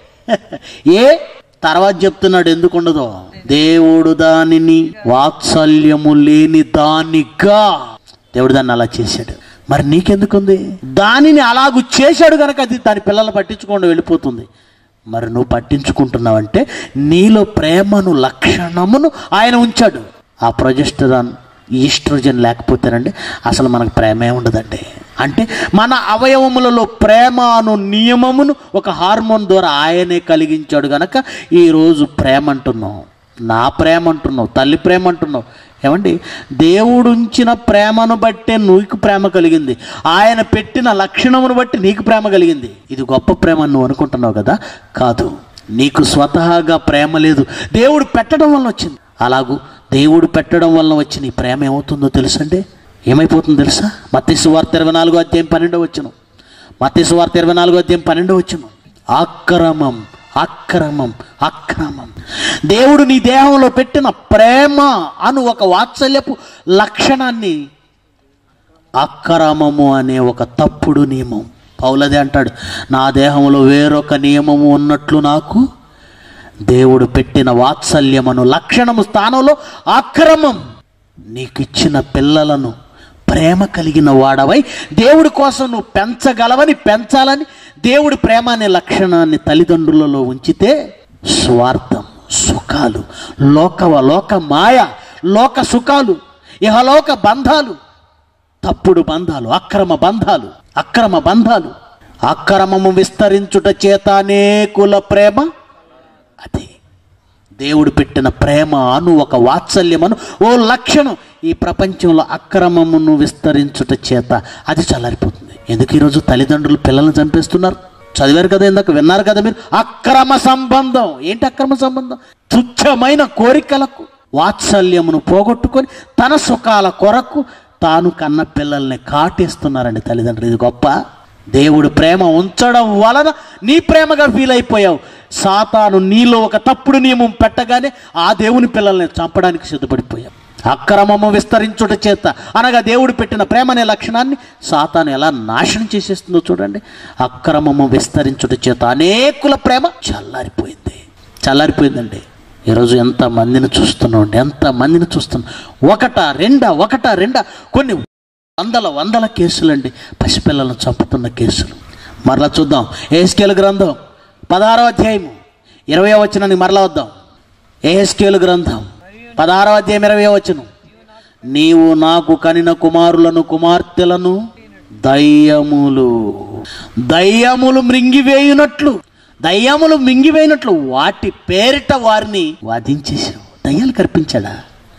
ఏ తర్వాత చెప్తున్నాడు ఎందుకు ఉండదో దేవుడు దానిని వాత్సల్యము లేని దానిగా దేవుడు దాన్ని అలా చేశాడు మరి నీకెందుకుంది దానిని అలాగూ చేశాడు కనుక అది దాని పిల్లలు పట్టించుకోండి వెళ్ళిపోతుంది మరి నువ్వు పట్టించుకుంటున్నావంటే నీలో ప్రేమను లక్షణమును ఆయన ఉంచాడు ఆ ప్రొజెస్టరాన్ ఈస్ట్రోజన్ లేకపోతేనండి అసలు మనకు ప్రేమే ఉండదండి అంటే మన అవయవములలో ప్రేమ అను నియమమును ఒక హార్మోన్ ద్వారా ఆయనే కలిగించాడు గనక ఈరోజు ప్రేమ అంటున్నాం నా ప్రేమ అంటున్నావు తల్లి ప్రేమ అంటున్నావు ఏమండి దేవుడు ఉంచిన ప్రేమను బట్టే నీకు ప్రేమ కలిగింది ఆయన పెట్టిన లక్షణమును బట్టి నీకు ప్రేమ కలిగింది ఇది గొప్ప ప్రేమ అని నువ్వు అనుకుంటున్నావు కదా కాదు నీకు స్వతహాగా ప్రేమ లేదు దేవుడు పెట్టడం వల్ల వచ్చింది అలాగూ దేవుడు పెట్టడం వల్ల వచ్చిన ఈ ప్రేమ ఏమవుతుందో తెలుసండి ఏమైపోతుందో తెలుసా మత్స్సు వార్త ఇరవై నాలుగో అధ్యాయం పన్నెండో వచ్చును మత్స్సు వార్త ఇరవై నాలుగో అధ్యాయం పన్నెండో వచ్చును అక్రమం అక్రమం అక్రమం దేవుడు నీ దేహంలో పెట్టిన ప్రేమ అను ఒక వాత్సల్యపు లక్షణాన్ని అక్రమము అనే ఒక తప్పుడు నియమం పౌలదే అంటాడు నా దేహంలో వేరొక నియమము ఉన్నట్లు నాకు దేవుడు పెట్టిన వాత్సల్యమను లక్షణము స్థానంలో అక్రమం నీకు ఇచ్చిన పిల్లలను ప్రేమ కలిగిన వాడవై దేవుడి కోసం నువ్వు పెంచగలవని పెంచాలని దేవుడి ప్రేమ అనే లక్షణాన్ని తల్లిదండ్రులలో ఉంచితే స్వార్థం సుఖాలు లోకవ లోక మాయ లోక సుఖాలు ఇహలోక బంధాలు తప్పుడు బంధాలు అక్రమ బంధాలు అక్రమ బంధాలు అక్రమము విస్తరించుట చేత అనేకుల ప్రేమ అది దేవుడు పెట్టిన ప్రేమ అను ఒక వాత్సల్యమను ఓ లక్షణం ఈ ప్రపంచంలో అక్రమమును విస్తరించుట చేత అది చల్లారిపోతుంది ఎందుకు ఈరోజు తల్లిదండ్రులు పిల్లల్ని చంపేస్తున్నారు చదివారు కదా ఇందాక విన్నారు కదా మీరు అక్రమ సంబంధం ఏంటి అక్రమ సంబంధం తుచ్చమైన కోరికలకు వాత్సల్యమును పోగొట్టుకొని తన సుఖాల కొరకు తాను కన్న పిల్లల్ని కాటేస్తున్నారండి తల్లిదండ్రులు ఇది గొప్ప దేవుడు ప్రేమ ఉంచడం వలన నీ ప్రేమగా ఫీల్ అయిపోయావు సాతాను నీలో ఒక తప్పుడు నియమం పెట్టగానే ఆ దేవుని పిల్లల్ని చంపడానికి సిద్ధపడిపోయావు అక్రమము విస్తరించుట చేత అనగా దేవుడు పెట్టిన ప్రేమ అనే లక్షణాన్ని సాతాను ఎలా నాశనం చేసేస్తుందో చూడండి అక్రమము విస్తరించుట చేత అనేకుల ప్రేమ చల్లారిపోయింది చల్లారిపోయిందండి ఈరోజు ఎంత మందిని చూస్తున్నాం అండి ఎంత మందిని చూస్తున్నాం ఒకట రెండా ఒకట రెండా కొన్ని వందల వందల కేసులండి పసిపిల్లలను చంపుతున్న కేసులు మరలా చూద్దాం ఏహెస్కేల్ గ్రంథం పదహారో అధ్యాయము ఇరవై వచనానికి మరలా వద్దాం ఏహెస్కేల్ గ్రంథం పదహారో అధ్యాయం ఇరవై వచనం నీవు నాకు కనిన కుమారులను కుమార్తెలను దయ్యములు దయ్యములు మృంగివేయునట్లు దయ్యములు మింగివేయినట్లు వాటి పేరిట వారిని వాదించేశావు దయ్యాలు కల్పించాడా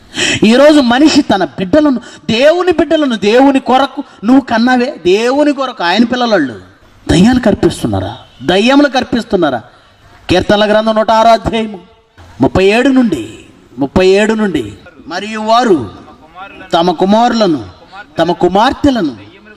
ఈరోజు మనిషి తన బిడ్డలను దేవుని బిడ్డలను దేవుని కొరకు నువ్వు కన్నావే దేవుని కొరకు ఆయన పిల్లలు దయ్యాలు కర్పిస్తున్నారా దయ్యములు కర్పిస్తున్నారా కీర్తనల గ్రంథం నూట ఆరో అధ్యాయము ముప్పై ఏడు నుండి ముప్పై ఏడు నుండి మరియు వారు తమ కుమారులను తమ కుమార్తెలను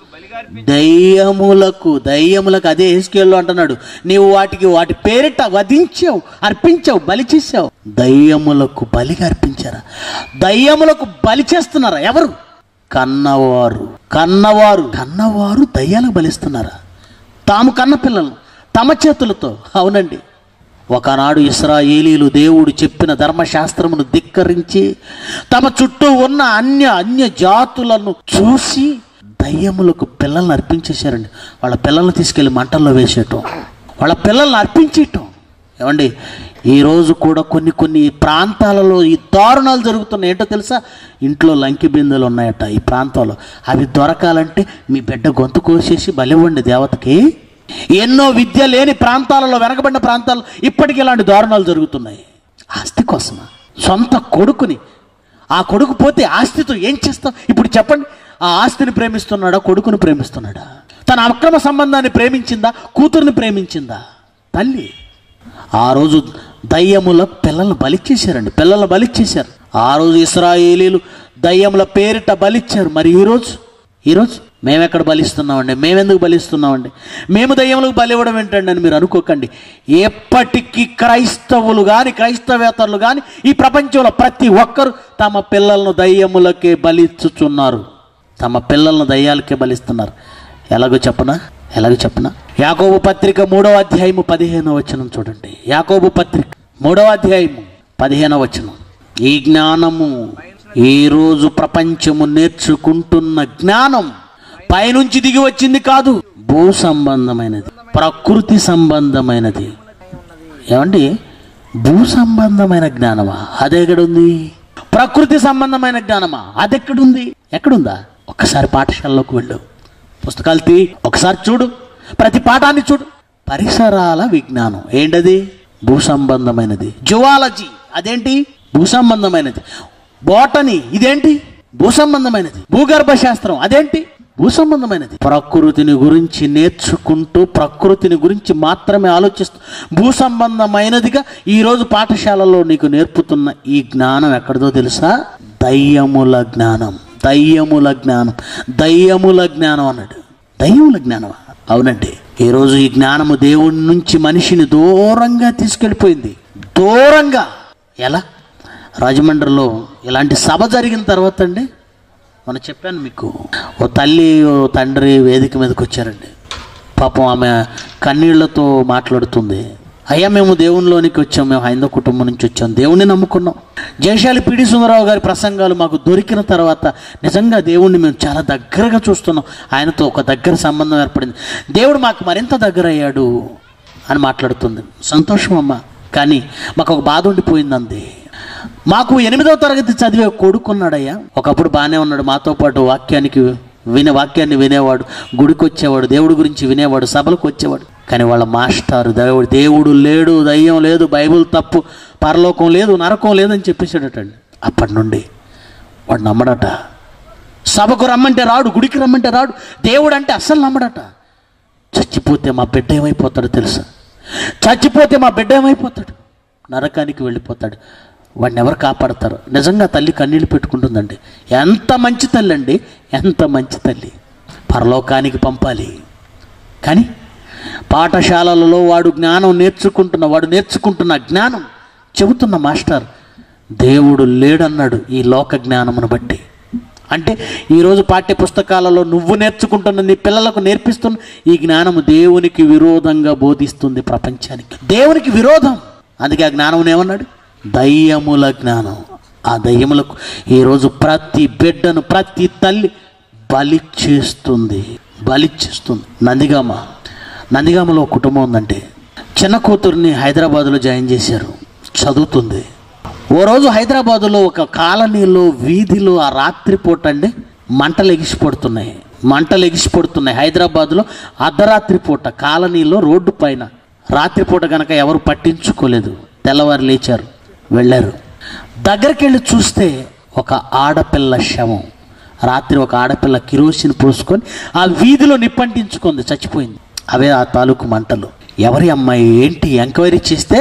దయ్యములకు దయ్యములకు అదే హెస్కేల్లో అంటున్నాడు నీవు వాటికి వాటి పేరిట వధించావు అర్పించావు బలి చేసావు దయ్యములకు బలిగా అర్పించారా దయ్యములకు బలి చేస్తున్నారా ఎవరు కన్నవారు కన్నవారు కన్నవారు దయ్యాలకు బలిస్తున్నారా తాము కన్న పిల్లలను తమ చేతులతో అవునండి ఒకనాడు ఇస్రాయేలీలు దేవుడు చెప్పిన ధర్మశాస్త్రమును ధిక్కరించి తమ చుట్టూ ఉన్న అన్య అన్య జాతులను చూసి దయ్యములకు పిల్లల్ని అర్పించేశారండి వాళ్ళ పిల్లల్ని తీసుకెళ్ళి మంటల్లో వేసేయటం వాళ్ళ పిల్లల్ని అర్పించేయటం ఏమండి ఈరోజు కూడా కొన్ని కొన్ని ప్రాంతాలలో ఈ దారుణాలు జరుగుతున్నాయి ఏంటో తెలుసా ఇంట్లో లంకి బిందెలు ఉన్నాయట ఈ ప్రాంతంలో అవి దొరకాలంటే మీ బిడ్డ గొంతు కోసేసి బలివ్వండి దేవతకి ఎన్నో విద్య లేని ప్రాంతాలలో వెనకబడిన ప్రాంతాల్లో ఇప్పటికీ ఇలాంటి దారుణాలు జరుగుతున్నాయి ఆస్తి కోసమా సొంత కొడుకుని ఆ కొడుకు పోతే ఆస్తితో ఏం చేస్తాం ఇప్పుడు చెప్పండి ఆ ఆస్తిని ప్రేమిస్తున్నాడా కొడుకుని ప్రేమిస్తున్నాడా తన అక్రమ సంబంధాన్ని ప్రేమించిందా కూతుర్ని ప్రేమించిందా తల్లి ఆ రోజు దయ్యముల పిల్లల్ని బలిచ్చేశారండి పిల్లల్ని బలిచ్చేశారు ఆ రోజు ఇస్రాయేలీలు దయ్యముల పేరిట బలిచ్చారు మరి ఈరోజు ఈరోజు మేమెక్కడ బలిస్తున్నామండి మేమెందుకు బలిస్తున్నామండి మేము దయ్యములకు బలి ఇవ్వడం ఏంటండి అని మీరు అనుకోకండి ఎప్పటికీ క్రైస్తవులు కానీ క్రైస్తవేతరులు కానీ ఈ ప్రపంచంలో ప్రతి ఒక్కరు తమ పిల్లలను దయ్యములకే బలిచ్చుచున్నారు తమ పిల్లలను దయ్యాలకే బలిస్తున్నారు ఎలాగో చెప్పనా ఎలాగో చెప్పనా యాకోబు పత్రిక మూడవ అధ్యాయము పదిహేనవ వచనం చూడండి యాకోబు పత్రిక మూడవ అధ్యాయము పదిహేనవ వచనం ఈ జ్ఞానము ఈ రోజు ప్రపంచము నేర్చుకుంటున్న జ్ఞానం పైనుంచి దిగి వచ్చింది కాదు భూ సంబంధమైనది ప్రకృతి సంబంధమైనది ఏమండి భూ సంబంధమైన జ్ఞానమా అదెక్కడుంది ప్రకృతి సంబంధమైన జ్ఞానమా అదెక్కడుంది ఎక్కడుందా ఒక్కసారి పాఠశాలలోకి వెళ్ళు పుస్తకాలు తీ ఒకసారి చూడు ప్రతి పాఠాన్ని చూడు పరిసరాల విజ్ఞానం ఏంటది భూ సంబంధమైనది జువాలజీ అదేంటి భూ సంబంధమైనది బోటనీ ఇదేంటి భూ సంబంధమైనది భూగర్భ శాస్త్రం అదేంటి భూ సంబంధమైనది ప్రకృతిని గురించి నేర్చుకుంటూ ప్రకృతిని గురించి మాత్రమే ఆలోచిస్తూ భూ సంబంధమైనదిగా ఈరోజు పాఠశాలలో నీకు నేర్పుతున్న ఈ జ్ఞానం ఎక్కడిదో తెలుసా దయ్యముల జ్ఞానం దయ్యముల జ్ఞానం దయ్యముల జ్ఞానం అన్నాడు దయ్యముల జ్ఞానం అవునండి ఈరోజు ఈ జ్ఞానము దేవుడి నుంచి మనిషిని దూరంగా తీసుకెళ్ళిపోయింది దూరంగా ఎలా రాజమండ్రిలో ఇలాంటి సభ జరిగిన తర్వాత అండి మనం చెప్పాను మీకు ఓ తల్లి ఓ తండ్రి వేదిక మీదకి వచ్చారండి పాపం ఆమె కన్నీళ్లతో మాట్లాడుతుంది అయ్యా మేము దేవునిలోనికి వచ్చాం మేము హైందవ కుటుంబం నుంచి వచ్చాం దేవుణ్ణి నమ్ముకున్నాం జయశాలి పిడి సుందరరావు గారి ప్రసంగాలు మాకు దొరికిన తర్వాత నిజంగా దేవుణ్ణి మేము చాలా దగ్గరగా చూస్తున్నాం ఆయనతో ఒక దగ్గర సంబంధం ఏర్పడింది దేవుడు మాకు మరింత దగ్గర అయ్యాడు అని మాట్లాడుతుంది సంతోషం అమ్మ కానీ మాకు ఒక బాధ ఉండిపోయిందంది మాకు ఎనిమిదవ తరగతి చదివే కొడుకున్నాడయ్యా ఒకప్పుడు బాగానే ఉన్నాడు మాతో పాటు వాక్యానికి వినే వాక్యాన్ని వినేవాడు గుడికి వచ్చేవాడు దేవుడి గురించి వినేవాడు సభలకు వచ్చేవాడు కానీ వాళ్ళ మాస్టారు దేవుడు దేవుడు లేడు దయ్యం లేదు బైబిల్ తప్పు పరలోకం లేదు నరకం లేదని చెప్పేశాడటండి అప్పటి నుండి వాడు నమ్మడట సభకు రమ్మంటే రాడు గుడికి రమ్మంటే రాడు దేవుడు అంటే అస్సలు నమ్మడట చచ్చిపోతే మా బిడ్డ ఏమైపోతాడో తెలుసా చచ్చిపోతే మా బిడ్డ ఏమైపోతాడు నరకానికి వెళ్ళిపోతాడు వాడిని ఎవరు కాపాడతారు నిజంగా తల్లి కన్నీళ్ళు పెట్టుకుంటుందండి ఎంత మంచి తల్లి అండి ఎంత మంచి తల్లి పరలోకానికి పంపాలి కానీ పాఠశాలలలో వాడు జ్ఞానం నేర్చుకుంటున్న వాడు నేర్చుకుంటున్న జ్ఞానం చెబుతున్న మాస్టర్ దేవుడు లేడన్నాడు ఈ లోక జ్ఞానమును బట్టి అంటే ఈరోజు పాఠ్య పుస్తకాలలో నువ్వు నేర్చుకుంటున్న నీ పిల్లలకు నేర్పిస్తున్న ఈ జ్ఞానము దేవునికి విరోధంగా బోధిస్తుంది ప్రపంచానికి దేవునికి విరోధం అందుకే ఆ జ్ఞానం ఏమన్నాడు దయ్యముల జ్ఞానం ఆ దయ్యములకు ఈరోజు ప్రతి బిడ్డను ప్రతి తల్లి బలి చేస్తుంది బలి చేస్తుంది నందిగామ నందిగామలో ఒక కుటుంబం ఉందంటే చిన్న కూతుర్ని హైదరాబాదులో జాయిన్ చేశారు చదువుతుంది ఓ రోజు హైదరాబాదులో ఒక కాలనీలో వీధిలో ఆ రాత్రిపూట అండి మంటలు ఎగిసిపడుతున్నాయి మంటలు ఎగిసిపడుతున్నాయి హైదరాబాదులో అర్ధరాత్రి పూట కాలనీలో రోడ్డు పైన రాత్రిపూట గనక ఎవరు పట్టించుకోలేదు తెల్లవారు లేచారు వెళ్ళారు దగ్గరికి వెళ్ళి చూస్తే ఒక ఆడపిల్ల శవం రాత్రి ఒక ఆడపిల్ల కిరోసిన్ పోసుకొని ఆ వీధిలో నిప్పంటించుకుంది చచ్చిపోయింది అవే ఆ తాలూకు మంటలు ఎవరి అమ్మాయి ఏంటి ఎంక్వైరీ చేస్తే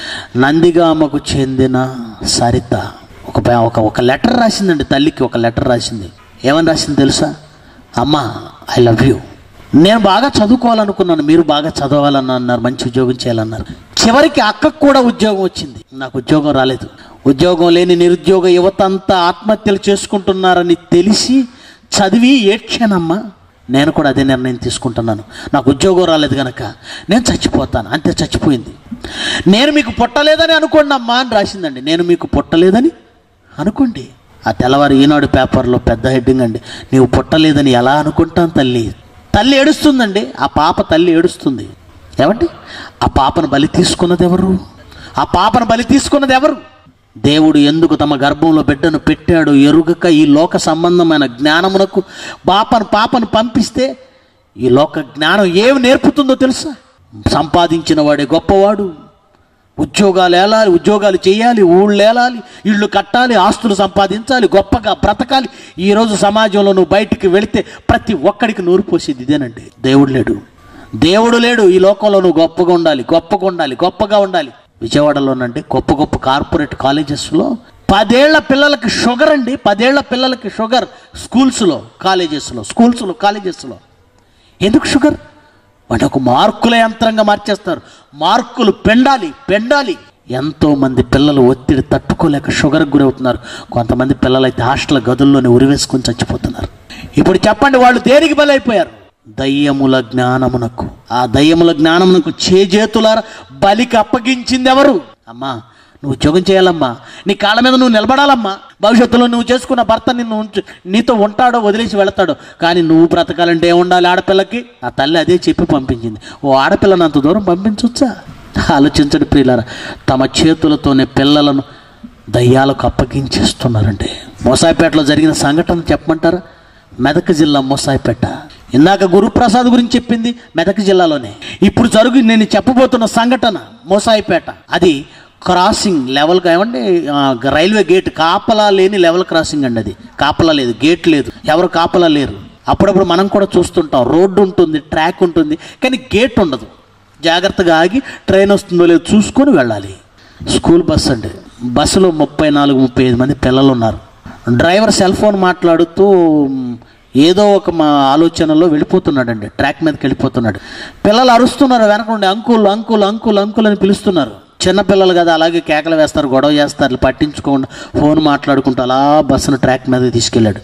నందిగామకు చెందిన సరిత ఒక ప- ఒక ఒక లెటర్ రాసిందండి తల్లికి ఒక లెటర్ రాసింది ఏమని రాసింది తెలుసా అమ్మా ఐ లవ్ యూ నేను బాగా చదువుకోవాలనుకున్నాను మీరు బాగా చదవాలని అన్నారు మంచి ఉద్యోగం చేయాలన్నారు చివరికి అక్కకు కూడా ఉద్యోగం వచ్చింది నాకు ఉద్యోగం రాలేదు ఉద్యోగం లేని నిరుద్యోగ యువత అంతా ఆత్మహత్యలు చేసుకుంటున్నారని తెలిసి చదివి ఏడ్చానమ్మా నేను కూడా అదే నిర్ణయం తీసుకుంటున్నాను నాకు ఉద్యోగం రాలేదు కనుక నేను చచ్చిపోతాను అంతే చచ్చిపోయింది నేను మీకు పుట్టలేదని అనుకోండి అమ్మా అని రాసిందండి నేను మీకు పుట్టలేదని అనుకోండి ఆ తెల్లవారు ఈనాడు పేపర్లో పెద్ద హెడ్డింగ్ అండి నీవు పుట్టలేదని ఎలా అనుకుంటాను తల్లి తల్లి ఏడుస్తుందండి ఆ పాప తల్లి ఏడుస్తుంది ఏమండి ఆ పాపను బలి తీసుకున్నది ఎవరు ఆ పాపను బలి తీసుకున్నది ఎవరు దేవుడు ఎందుకు తమ గర్భంలో బిడ్డను పెట్టాడు ఎరుగక ఈ లోక సంబంధమైన జ్ఞానమునకు పాపను పాపను పంపిస్తే ఈ లోక జ్ఞానం ఏమి నేర్పుతుందో తెలుసా సంపాదించిన వాడే గొప్పవాడు ఉద్యోగాలు ఏలాలి ఉద్యోగాలు చేయాలి ఊళ్ళు ఏలాలి ఇళ్ళు కట్టాలి ఆస్తులు సంపాదించాలి గొప్పగా బ్రతకాలి ఈరోజు సమాజంలో నువ్వు బయటికి వెళితే ప్రతి ఒక్కడికి నూరు పోసేది ఇదేనండి దేవుడు లేడు దేవుడు లేడు ఈ లోకంలో నువ్వు గొప్పగా ఉండాలి గొప్పగా ఉండాలి గొప్పగా ఉండాలి విజయవాడలోనండి గొప్ప గొప్ప కార్పొరేట్ కాలేజెస్లో పదేళ్ల పిల్లలకి షుగర్ అండి పదేళ్ల పిల్లలకి షుగర్ స్కూల్స్లో కాలేజెస్లో స్కూల్స్లో కాలేజెస్లో ఎందుకు షుగర్ వాటి ఒక మార్కుల యంత్రంగా మార్చేస్తారు మార్కులు పెండాలి పెండాలి ఎంతో మంది పిల్లలు ఒత్తిడి తట్టుకోలేక షుగర్కి గురవుతున్నారు కొంతమంది పిల్లలు అయితే హాస్టల్ గదుల్లోనే ఉరివేసుకొని చచ్చిపోతున్నారు ఇప్పుడు చెప్పండి వాళ్ళు దేనికి బలైపోయారు దయ్యముల జ్ఞానమునకు ఆ దయ్యముల జ్ఞానమునకు చేజేతులార బలికి అప్పగించింది ఎవరు అమ్మా నువ్వు ఉద్యోగం చేయాలమ్మా నీ కాళ్ళ మీద నువ్వు నిలబడాలమ్మా భవిష్యత్తులో నువ్వు చేసుకున్న భర్త నిన్ను ఉంచు నీతో ఉంటాడో వదిలేసి వెళతాడో కానీ నువ్వు బ్రతకాలంటే ఏం ఉండాలి ఆడపిల్లకి ఆ తల్లి అదే చెప్పి పంపించింది ఓ ఆడపిల్లని అంత దూరం పంపించవచ్చా ఆలోచించడు ప్రియులారా తమ చేతులతోనే పిల్లలను దయ్యాలకు అప్పగించేస్తున్నారండి మోసాయిపేటలో జరిగిన సంఘటన చెప్పమంటారా మెదక్ జిల్లా మోసాయిపేట ఇందాక గురుప్రసాద్ గురించి చెప్పింది మెదక్ జిల్లాలోనే ఇప్పుడు జరుగు నేను చెప్పబోతున్న సంఘటన మోసాయిపేట అది క్రాసింగ్ లెవెల్ ఏమంటే ఆ, రైల్వే గేట్ కాపలా లేని లెవెల్ క్రాసింగ్ అండి అది కాపలా లేదు గేట్ లేదు ఎవరు కాపలా లేరు అప్పుడప్పుడు మనం కూడా చూస్తుంటాం రోడ్డు ఉంటుంది ట్రాక్ ఉంటుంది కానీ గేట్ ఉండదు జాగ్రత్తగా ఆగి ట్రైన్ వస్తుందో లేదో చూసుకొని వెళ్ళాలి స్కూల్ బస్ అండి బస్సులో ముప్పై నాలుగు ముప్పై ఐదు మంది పిల్లలు ఉన్నారు డ్రైవర్ సెల్ ఫోన్ మాట్లాడుతూ మ్, ఏదో ఒక మా ఆలోచనలో వెళ్ళిపోతున్నాడండి ట్రాక్ మీదకి వెళ్ళిపోతున్నాడు పిల్లలు అరుస్తున్నారు వెనక నుండి అంకుల్ అంకుల్ అంకుల్ అంకుల్ అని పిలుస్తున్నారు చిన్న పిల్లలు కదా అలాగే కేకలు వేస్తారు గొడవ చేస్తారు పట్టించుకోకుండా ఫోన్ మాట్లాడుకుంటూ అలా బస్సును ట్రాక్ మీద తీసుకెళ్ళాడు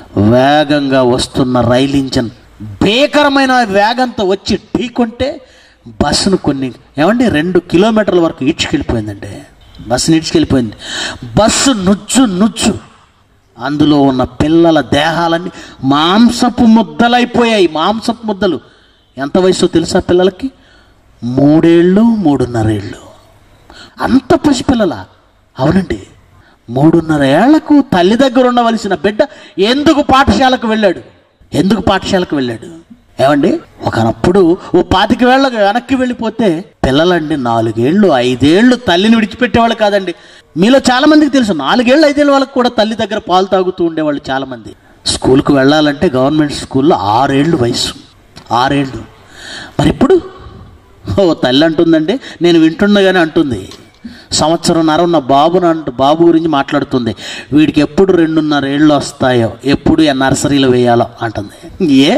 వేగంగా వస్తున్న రైలు ఇంజన్ భీకరమైన వేగంతో వచ్చి ఢీకొంటే బస్సును కొన్ని ఏమండి రెండు కిలోమీటర్ల వరకు ఈడ్చుకెళ్ళిపోయిందండి బస్సును ఈడ్చుకెళ్ళిపోయింది బస్సు నుజ్జు నుజ్జు అందులో ఉన్న పిల్లల దేహాలన్నీ మాంసపు ముద్దలైపోయాయి మాంసపు ముద్దలు ఎంత వయసు తెలుసా పిల్లలకి మూడేళ్ళు మూడున్నరేళ్ళు అంత పసిపిల్లల అవునండి మూడున్నర ఏళ్లకు తల్లి దగ్గర ఉండవలసిన బిడ్డ ఎందుకు పాఠశాలకు వెళ్ళాడు ఎందుకు పాఠశాలకు వెళ్ళాడు ఏమండి ఒకనప్పుడు ఓ పాతిక వేళ్ళకు వెనక్కి వెళ్ళిపోతే పిల్లలండి నాలుగేళ్ళు ఐదేళ్ళు తల్లిని విడిచిపెట్టేవాళ్ళు కాదండి మీలో చాలా మందికి తెలుసు నాలుగేళ్ళు ఐదేళ్ళ వాళ్ళకి కూడా తల్లి దగ్గర పాలు తాగుతూ ఉండేవాళ్ళు చాలా మంది స్కూల్కి వెళ్ళాలంటే గవర్నమెంట్ స్కూల్లో ఆరేళ్ళు వయసు ఆరేళ్ళు మరి ఇప్పుడు ఓ తల్లి అంటుందండి నేను వింటుండగానే అంటుంది సంవత్సరంన్నర ఉన్న బాబును అంటూ బాబు గురించి మాట్లాడుతుంది వీడికి ఎప్పుడు రెండున్నర ఏళ్ళు వస్తాయో ఎప్పుడు ఏ నర్సరీలో వేయాలో అంటుంది ఏ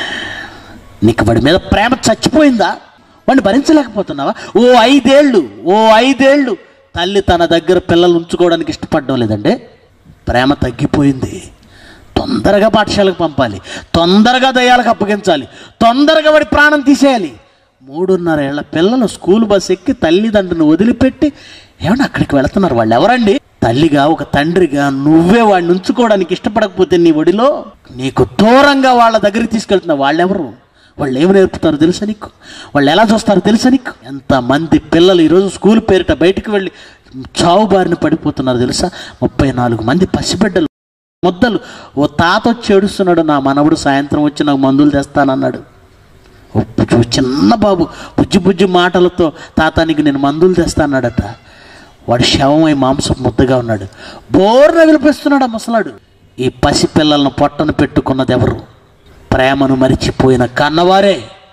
నీకు వాడి మీద ప్రేమ చచ్చిపోయిందా వాడిని భరించలేకపోతున్నావా ఓ ఐదేళ్ళు ఓ ఐదేళ్ళు తల్లి తన దగ్గర పిల్లలు ఉంచుకోవడానికి ఇష్టపడడం లేదండి ప్రేమ తగ్గిపోయింది తొందరగా పాఠశాలకు పంపాలి తొందరగా దయ్యాలకు అప్పగించాలి తొందరగా వాడి ప్రాణం తీసేయాలి మూడున్నర ఏళ్ల పిల్లలు స్కూల్ బస్ ఎక్కి తల్లిదండ్రులను వదిలిపెట్టి ఏమన్నా అక్కడికి వెళుతున్నారు వాళ్ళు ఎవరండి తల్లిగా ఒక తండ్రిగా నువ్వే వాడిని ఉంచుకోవడానికి ఇష్టపడకపోతే నీ ఒడిలో నీకు దూరంగా వాళ్ళ దగ్గరికి తీసుకెళ్తున్నావు వాళ్ళెవరు వాళ్ళు ఏమి నేర్పుతారో తెలుసా నీకు వాళ్ళు ఎలా చూస్తారో తెలుసా నీకు ఎంతమంది పిల్లలు ఈరోజు స్కూల్ పేరిట బయటికి వెళ్ళి చావు బారిన పడిపోతున్నారు తెలుసా ముప్పై నాలుగు మంది పసిబిడ్డలు ముద్దలు ఓ తాత వచ్చి ఏడుస్తున్నాడు నా మనవడు సాయంత్రం వచ్చి నాకు మందులు తెస్తానన్నాడు ఓ బుజ్జి- చిన్న బాబు బుజ్జి బుజ్జి మాటలతో తాతానికి నేను మందులు తెస్తాన్నాడట వాడు శవమై మాంసం ముద్దగా ఉన్నాడు బోర్న విలిపిస్తున్నాడు ఆ ముసలాడు ఈ పసిపిల్లలను పొట్టను పెట్టుకున్నది ఎవరు ప్రేమను మరిచిపోయిన కన్నవారే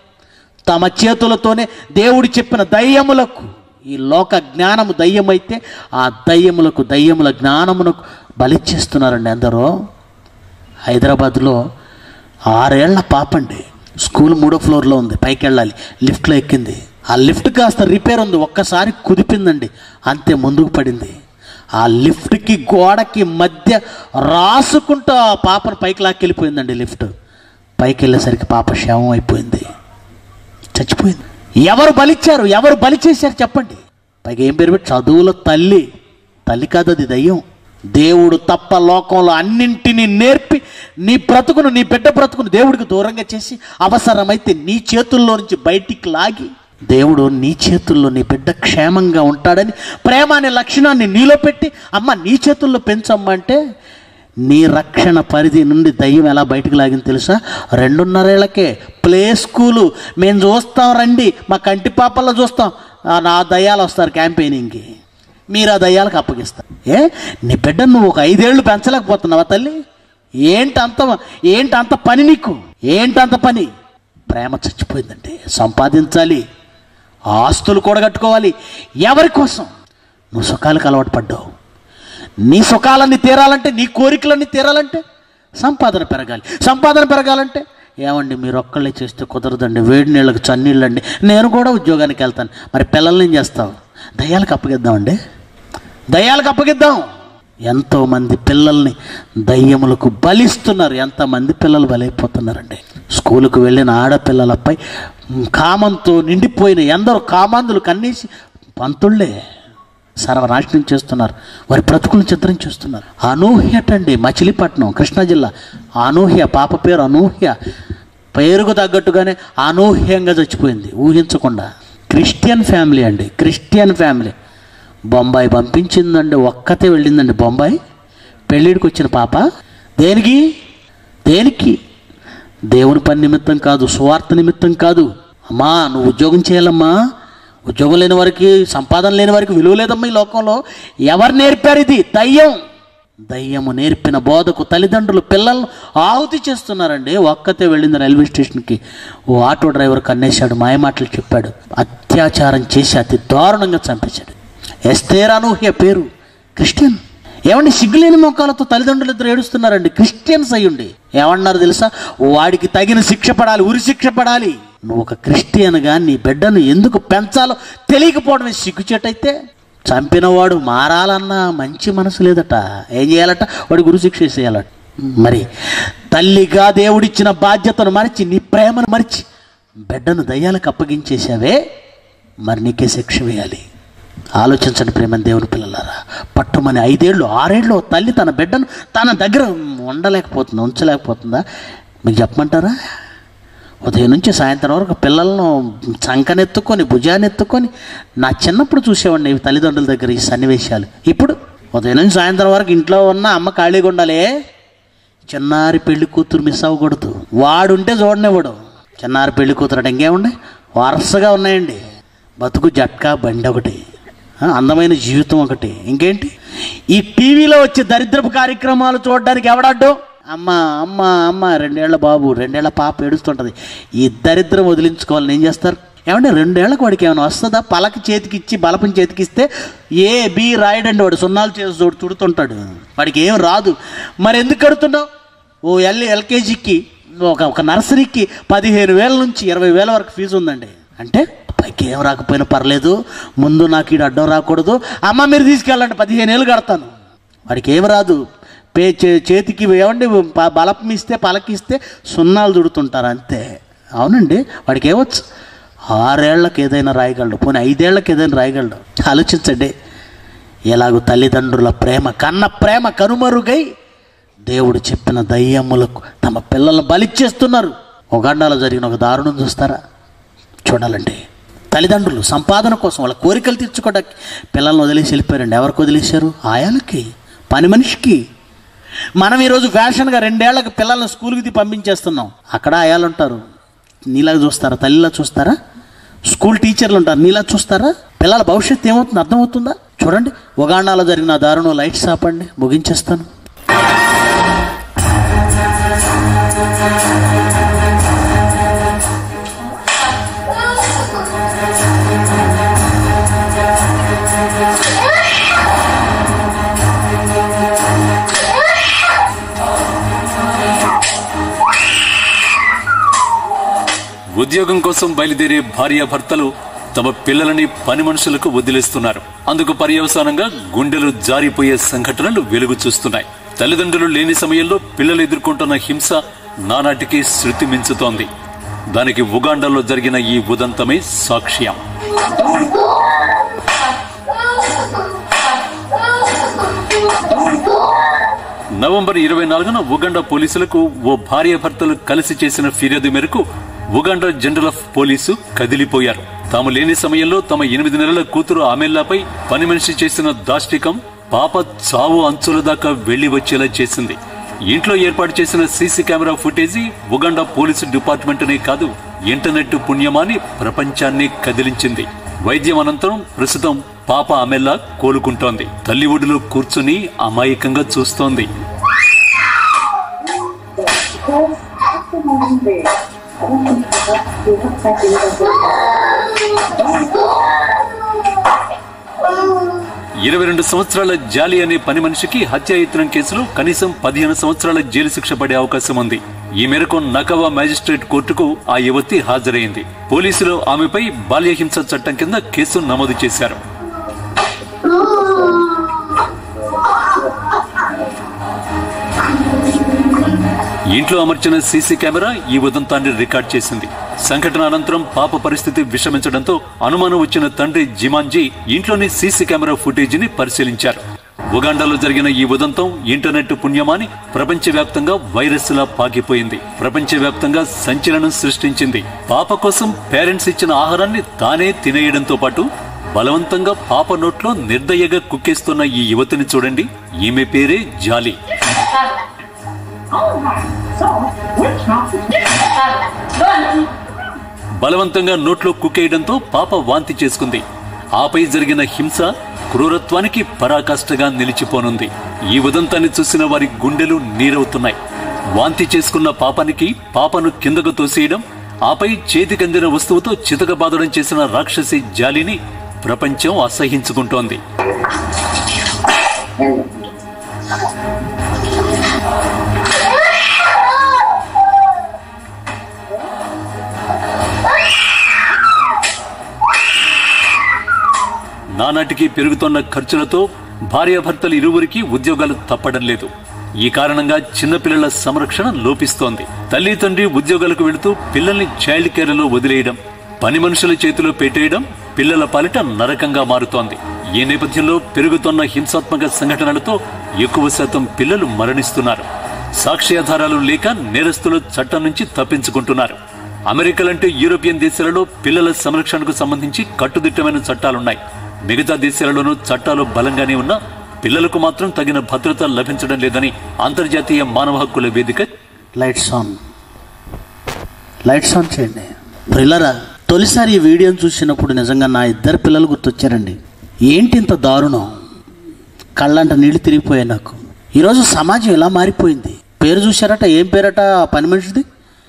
తమ చేతులతోనే దేవుడు చెప్పిన దయ్యములకు ఈ లోక జ్ఞానము దయ్యమైతే ఆ దయ్యములకు దయ్యముల జ్ఞానమునకు బలిచ్చేస్తున్నారండి ఎందరో హైదరాబాద్లో ఆరేళ్ల పాపండి స్కూల్ మూడో ఫ్లోర్లో ఉంది పైకి వెళ్ళాలి లిఫ్ట్లో ఎక్కింది ఆ లిఫ్ట్ కాస్త రిపేర్ ఉంది ఒక్కసారి కుదిపిందండి అంతే ముందుకు పడింది ఆ లిఫ్ట్కి గోడకి మధ్య రాసుకుంటూ ఆ పాపను పైకి లాక్కెళ్ళిపోయిందండి లిఫ్ట్ పైకి వెళ్ళేసరికి పాప శవం అయిపోయింది చచ్చిపోయింది ఎవరు బలిచ్చారు ఎవరు బలి చేశారు చెప్పండి పైగా ఏం పేరు పెట్టి చదువుల తల్లి తల్లి కాదు అది దయ్యం దేవుడు తప్ప లోకంలో అన్నింటినీ నేర్పి నీ బ్రతుకును నీ బిడ్డ బ్రతుకును దేవుడికి దూరంగా చేసి అవసరమైతే నీ చేతుల్లో నుంచి బయటికి లాగి దేవుడు నీ చేతుల్లో నీ బిడ్డ క్షేమంగా ఉంటాడని ప్రేమ అనే లక్షణాన్ని నీలో పెట్టి అమ్మ నీ చేతుల్లో పెంచమ్మంటే నీ రక్షణ పరిధి నుండి దయ్యం ఎలా బయటకు లాగింది తెలుసా రెండున్నరేళ్లకే ప్లే స్కూలు మేము చూస్తాం రండి మా కంటి పాపల్లో చూస్తాం ఆ, నా దయ్యాలు వస్తారు క్యాంపెయినింగ్కి మీరు ఆ దయ్యాలకు అప్పగిస్తారు ఏ నీ బిడ్డ నువ్వు ఒక ఐదేళ్ళు పెంచలేకపోతున్నావా తల్లి ఏంటి అంత ఏంటి అంత పని నీకు ఏంటి అంత పని ప్రేమ చచ్చిపోయిందండి సంపాదించాలి ఆస్తులు కూడా కట్టుకోవాలి ఎవరి కోసం నువ్వు సుఖాలకు అలవాటు పడ్డావు నీ సుఖాలన్నీ తీరాలంటే నీ కోరికలన్నీ తీరాలంటే సంపాదన పెరగాలి సంపాదన పెరగాలంటే ఏమండి మీరు ఒక్కళ్ళే చేస్తే కుదరదండి వేడి నీళ్ళకి చన్నీళ్ళండి నేను కూడా ఉద్యోగానికి వెళ్తాను మరి పిల్లల్ని ఏం చేస్తావు దయ్యాలకు అప్పగిద్దామండి దయ్యాలకు అప్పగిద్దాం ఎంతోమంది పిల్లల్ని దయ్యములకు బలిస్తున్నారు ఎంతమంది పిల్లలు బలైపోతున్నారండి స్కూలుకు వెళ్ళిన ఆడపిల్లలపై కామంతో నిండిపోయిన ఎందరో కామాంధులు కన్నీసి పంతుళ్ళే సర్వనాశనం చేస్తున్నారు వారి బ్రతుకులను చిత్రం చేస్తున్నారు అనూహ్యటండి మచిలీపట్నం కృష్ణా జిల్లా అనూహ్య పాప పేరు అనూహ్య పేరుకు తగ్గట్టుగానే అనూహ్యంగా చచ్చిపోయింది ఊహించకుండా క్రిస్టియన్ ఫ్యామిలీ అండి క్రిస్టియన్ ఫ్యామిలీ బొంబాయి పంపించిందండి ఒక్కతే వెళ్ళిందండి బొంబాయి పెళ్ళిడికి వచ్చిన పాప దేనికి దేనికి దేవుని పని నిమిత్తం కాదు స్వార్థ నిమిత్తం కాదు అమ్మా నువ్వు ఉద్యోగం చేయాలమ్మా ఉద్యోగం లేని వారికి సంపాదన లేని వారికి విలువ లేదమ్మా ఈ లోకంలో ఎవరు నేర్పారు ఇది దయ్యం దయ్యము నేర్పిన బోధకు తల్లిదండ్రులు పిల్లలను ఆహుతి చేస్తున్నారండి ఒక్కతే వెళ్ళింది రైల్వే స్టేషన్కి ఓ ఆటో డ్రైవర్ కన్నేశాడు మాయమాటలు చెప్పాడు అత్యాచారం చేసి అతి దారుణంగా చంపేశాడు ఎస్తేర్ అనూహ్య పేరు క్రిస్టియన్ ఏమండి సిగ్గులేని మొక్కలతో తల్లిదండ్రులు ఇద్దరు ఏడుస్తున్నారండి క్రిస్టియన్స్ అయ్యుండి ఏమన్నారు తెలుసా వాడికి తగిన శిక్ష పడాలి ఉరి శిక్ష పడాలి నువ్వు ఒక క్రిస్టియన్గా నీ బిడ్డను ఎందుకు పెంచాలో తెలియకపోవడమే సిగ్గుచేటైతే చంపినవాడు మారాలన్న మంచి మనసు లేదట ఏం చేయాలట వాడి గురు శిక్ష వేసేయాలట మరి తల్లిగా దేవుడిచ్చిన బాధ్యతను మరిచి నీ ప్రేమను మరిచి బిడ్డను దయ్యాలకు అప్పగించేశావే మరి నీకే శిక్ష వేయాలి ఆలోచించండి ప్రేమ దేవుని పిల్లలారా పట్టుమని ఐదేళ్ళు ఆరేళ్ళు ఓ తల్లి తన బిడ్డను తన దగ్గర ఉండలేకపోతుందా ఉంచలేకపోతుందా మీకు చెప్పమంటారా ఉదయం నుంచి సాయంత్రం వరకు పిల్లలను చంకనెత్తుకొని భుజానెత్తుకొని నా చిన్నప్పుడు చూసేవాడిని ఈ తల్లిదండ్రుల దగ్గర ఈ సన్నివేశాలు ఇప్పుడు ఉదయం నుంచి సాయంత్రం వరకు ఇంట్లో ఉన్న అమ్మ ఖాళీగా ఉండాలి చిన్నారి పెళ్లి కూతురు మిస్ అవ్వకూడదు వాడుంటే చూడనివ్వడు చిన్నారి పెళ్లి కూతురు అంటే ఇంకేముంది వరుసగా ఉన్నాయండి బతుకు జట్కా బండి ఒకటి ఆ, అందమైన జీవితం ఒకటి ఇంకేంటి ఈ టీవీలో వచ్చే దరిద్రపు కార్యక్రమాలు చూడడానికి ఎవడడ్డు అమ్మ అమ్మ అమ్మ రెండేళ్ల బాబు రెండేళ్ల పాప ఏడుస్తుంటుంది ఈ దరిద్రం వదిలించుకోవాలని ఏం చేస్తారు ఏమంటే రెండేళ్లకు వాడికి ఏమైనా వస్తుందా పలక చేతికి ఇచ్చి బలపం చేతికి ఇస్తే ఏ బి రాయడండి వాడు సున్నాలు చేసి చూడు తుడుతుంటాడు వాడికి ఏం రాదు మరి ఎందుకు కడుతున్నావు ఓ ఎల్ ఎల్కేజీకి ఒక ఒక నర్సరీకి పదిహేను వేల నుంచి ఇరవై వేల వరకు ఫీజు ఉందండి అంటే పైకి ఏం రాకపోయినా పర్లేదు ముందు నాకు ఈడు అడ్డం రాకూడదు అమ్మ మీరు తీసుకెళ్ళండి పదిహేను ఏళ్ళు కడతాను వాడికి ఏం రాదు పే చే- చేతికి ఏమండి ప- బలపం ఇస్తే పలకిస్తే సున్నాలు దుడుతుంటారు అంతే అవునండి వాడికి ఏమొచ్చు ఆరేళ్లకు ఏదైనా రాయగలడు పోనీ ఐదేళ్లకు ఏదైనా రాయగలడు ఆలోచించండి ఎలాగో తల్లిదండ్రుల ప్రేమ కన్న ప్రేమ కనుమరుగై దేవుడు చెప్పిన దయ్యములకు తమ పిల్లలను బలిచ్చేస్తున్నారు ఉగాండాలో జరిగిన ఒక దారుణం చూస్తారా చూడాలండి తల్లిదండ్రులు సంపాదన కోసం వాళ్ళ కోరికలు తీర్చుకోవడానికి పిల్లల్ని వదిలేసి వెళ్ళిపోయారండి ఎవరికి వదిలేశారు ఆయాలకి పని మనిషికి మనం ఈరోజు ఫ్యాషన్గా రెండేళ్లకు పిల్లల్ని స్కూల్కి తీ పంపించేస్తున్నాం అక్కడ ఆయాలు ఉంటారు నీలా చూస్తారా తల్లిలా చూస్తారా స్కూల్ టీచర్లు ఉంటారు నీలా చూస్తారా పిల్లల భవిష్యత్తు ఏమవుతుంది అర్థమవుతుందా చూడండి ఉగాండాలో జరిగిన ఆ దారుణం లైట్స్ ఆపండి ముగించేస్తాను ఉద్యోగం కోసం బయలుదేరే భార్యాభర్తలు తమ పిల్లలని పని మనుషులకు వదిలేస్తున్నారు అందుకు పర్యవసానంగా గుండెలు జారిపోయే సంఘటనలు వెలుగు చూస్తున్నాయి తల్లిదండ్రులు లేని సమయంలో పిల్లలు ఎదుర్కొంటున్న హింస నానాటికి శృతి మించుతోంది దానికి ఉగాండాలో జరిగిన ఈ ఉదంతమే సాక్ష్యం నవంబర్ ఇరవై నాలుగున ఉగండా పోలీసులకు ఓ భార్యాభర్తలు కలిసి చేసిన ఫిర్యాదు మేరకు ఉగాండా జనరల్ ఆఫ్ పోలీసు కదిలిపోయారు తాము లేని సమయంలో తమ ఎనిమిది నెలల కూతురు అమెల్లాపై పని మనిషి చేసిన దాష్టికం పాప చావు అంచుల దాకా వెళ్లి వచ్చేలా చేసింది ఇంట్లో ఏర్పాటు చేసిన CC camera footage Uganda police డిపార్ట్మెంట్నే కాదు ఇంటర్నెట్ పుణ్యమాని ప్రపంచాన్ని కదిలించింది వైద్యం అనంతరం ప్రస్తుతం పాప అమెల్లా కోలుకుంటోంది తల్లి ఒడిలో కూర్చుని అమాయకంగా చూస్తోంది ఇరవై రెండు సంవత్సరాల జాలి అనే పని మనిషికి హత్యాయత్నం కేసులో కనీసం పదిహేను సంవత్సరాల జైలు శిక్ష పడే అవకాశం ఉంది ఈ మేరకు నకవా మ్యాజిస్ట్రేట్ కోర్టుకు ఆ యువతి హాజరైంది పోలీసులు ఆమెపై బాల్యహింస చట్టం కింద కేసు నమోదు చేశారు ఇంట్లో అమర్చిన సీసీ కెమెరా ఈ ఉదంతాన్ని రికార్డ్ చేసింది సంఘటన అనంతరం పాప పరిస్థితి విషమించడంతో అనుమానం వచ్చిన తండ్రి జిమాంజీ ఇంట్లోని సీసీ కెమెరా ఫుటేజీని పరిశీలించారు ఉగాండాలో జరిగిన ఈ ఉదంతం ఇంటర్నెట్ పుణ్యమాని ప్రపంచవ్యాప్తంగా వైరస్ లా పాకిపోయింది ప్రపంచవ్యాప్తంగా సంచలనం సృష్టించింది పాప కోసం పేరెంట్స్ ఇచ్చిన ఆహారాన్ని తానే తినేయడంతో పాటు బలవంతంగా పాప నోట్లో నిర్దయగా కుక్కేస్తున్న ఈ యువతిని చూడండి ఈమె పేరే జాలి So, which not? బలవంతంగా నోట్లో కుక్కేయడంతో పాప వాంతి చేసుకుంది ఆపై జరిగిన హింస క్రూరత్వానికి పరాకాష్ఠగా నిలిచిపోనుంది ఈ ఉదంతాన్ని చూసిన వారి గుండెలు నీరవుతున్నాయి వాంతి చేసుకున్న పాపానికి పాపను కిందకు తోసేయడం ఆపై చేతికందిన వస్తువుతో చితకబాదడం చేసిన రాక్షసి జాలిని ప్రపంచం అసహించుకుంటోంది నానాటికి పెరుగుతున్న ఖర్చులతో భార్యాభర్తలు ఇరువురికి ఉద్యోగాలు తప్పడం లేదు ఈ కారణంగా చిన్నపిల్లల సంరక్షణ లోపిస్తోంది తల్లి తండ్రి ఉద్యోగాలకు వెళుతూ పిల్లల్ని చైల్డ్ కేర్లో వదిలేయడం పని మనుషుల చేతిలో పెట్టేయడం పిల్లల పాలిట నరకంగా మారుతోంది ఈ నేపథ్యంలో పెరుగుతున్న హింసాత్మక సంఘటనలతో ఎక్కువ శాతం పిల్లలు మరణిస్తున్నారు సాక్ష్యాధారాలు లేక నేరస్తులు చట్టం నుంచి తప్పించుకుంటున్నారు అమెరికా లాంటి యూరోపియన్ దేశాలలో పిల్లల సంరక్షణకు సంబంధించి కట్టుదిట్టమైన చట్టాలున్నాయి మిగతా దేశాలలోనూ చట్టాలు బలంగానే ఉన్నా పిల్లలకు మాత్రం తగిన భద్రత లభించడం లేదని అంతర్జాతీయ మానవ హక్కుల వేదిక లైట్స్ ఆన్ లైట్స్ ఆన్ చేయండి ప్రిల్లరా తొలిసారి ఈ వీడియోని చూసినప్పుడు నిజంగా నా ఇద్దరు పిల్లలు గుర్తొచ్చారండి ఏంటి ఇంత దారుణం కళ్ళంట నీళ్లు తిరిగిపోయాయి నాకు ఈరోజు సమాజం ఎలా మారిపోయింది పేరు చూశారట ఏం పేరట ఆ పని మనిషిది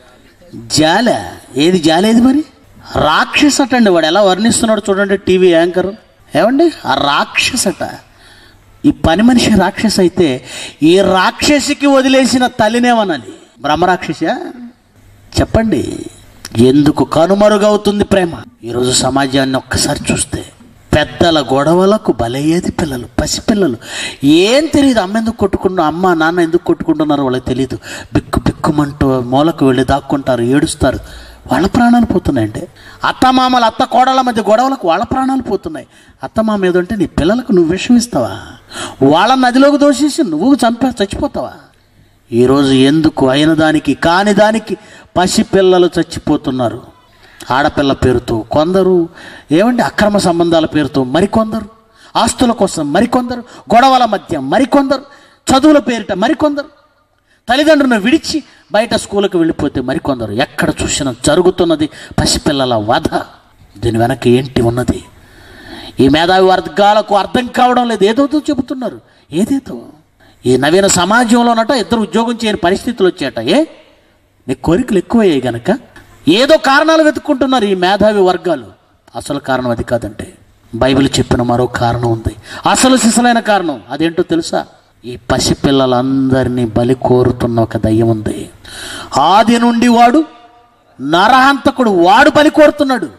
జాల ఏది జాలేది మరి రాక్షసట అండి వాడు ఎలా వర్ణిస్తున్నాడు చూడండి టీవీ యాంకర్ ఏమండి ఆ రాక్షసట ఈ పని మనిషి రాక్షస అయితే ఈ రాక్షసికి వదిలేసిన తల్లినేమనాలి బ్రహ్మరాక్షస చెప్పండి ఎందుకు కనుమరుగవుతుంది ప్రేమ ఈరోజు సమాజాన్ని ఒక్కసారి చూస్తే పెద్దల గొడవలకు బలయ్యేది పిల్లలు పసిపిల్లలు ఏం తెలియదు అమ్మ ఎందుకు కొట్టుకుంటున్నా అమ్మ నాన్న ఎందుకు కొట్టుకుంటున్నారో వాళ్ళకి తెలియదు బిక్కు బిక్కుమంటూ మూలకు వెళ్ళి దాక్కుంటారు ఏడుస్తారు వాళ్ళ ప్రాణాలు పోతున్నాయండి అత్తమామల అత్త కోడల మధ్య గొడవలకు వాళ్ళ ప్రాణాలు పోతున్నాయి అత్తమామ ఏదంటే నీ పిల్లలకు నువ్వు విషం ఇస్తావా వాళ్ళ నదిలోకి దోషేసి నువ్వు చంపే చచ్చిపోతావా ఈరోజు ఎందుకు అయిన దానికి కాని దానికి పసిపిల్లలు చచ్చిపోతున్నారు ఆడపిల్ల పేరుతో కొందరు ఏమండి అక్రమ సంబంధాల పేరుతో మరికొందరు ఆస్తుల కోసం మరికొందరు గొడవల మధ్య మరికొందరు చదువుల పేరిట మరికొందరు తల్లిదండ్రులను విడిచి బయట స్కూల్కి వెళ్ళిపోతే మరికొందరు ఎక్కడ చూసినా జరుగుతున్నది పసిపిల్లల వధ దీని వెనక ఏంటి ఉన్నది ఈ మేధావి వర్గాలకు అర్థం కావడం లేదు ఏదోతో చెబుతున్నారు ఏదేదో ఈ నవీన సమాజంలోనట ఇద్దరు ఉద్యోగం చేయని పరిస్థితులు వచ్చాయట ఏ నీ కోరికలు ఎక్కువయ్యాయి గనక ఏదో కారణాలు వెతుక్కుంటున్నారు ఈ మేధావి వర్గాలు అసలు కారణం అది కాదంటే బైబిల్ చెప్పిన మరో కారణం ఉంది అసలు సిసలైన కారణం అదేంటో తెలుసా ఈ పసిపిల్లలందరినీ బలి కోరుతున్న ఒక దయ్యం ఉంది ఆది నుండి వాడు నరహంతకుడు వాడు బలి కోరుతున్నాడు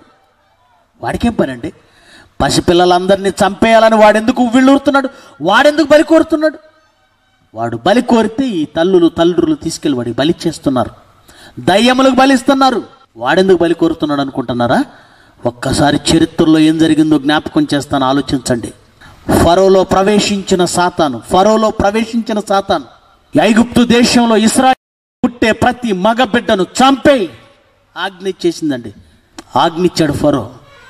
వాడికేం పని అండి పసిపిల్లలందరినీ చంపేయాలని వాడెందుకు ఉవ్విళ్ళూరుతున్నాడు వాడెందుకు బలి కోరుతున్నాడు వాడు బలి కోరితే ఈ తల్లులు తల్లులు తీసుకెళ్ళి వాడికి బలి చేస్తున్నారు దయ్యములకు బలిస్తున్నారు వాడెందుకు బలి కోరుతున్నాడు అనుకుంటున్నారా ఒక్కసారి చరిత్రలో ఏం జరిగిందో జ్ఞాపకం చేస్తాను ఆలోచించండి ఫరోలో ప్రవేశించిన సాతాను ఫరోలో ప్రవేశించిన సాతాను ఐగుప్తు దేశంలో ఇస్రాయల్ పుట్టే ప్రతి మగ బిడ్డను చంపేయి ఆజ్ఞ ఇచ్చేసిందండి ఆజ్ఞ ఇచ్చాడు ఫరో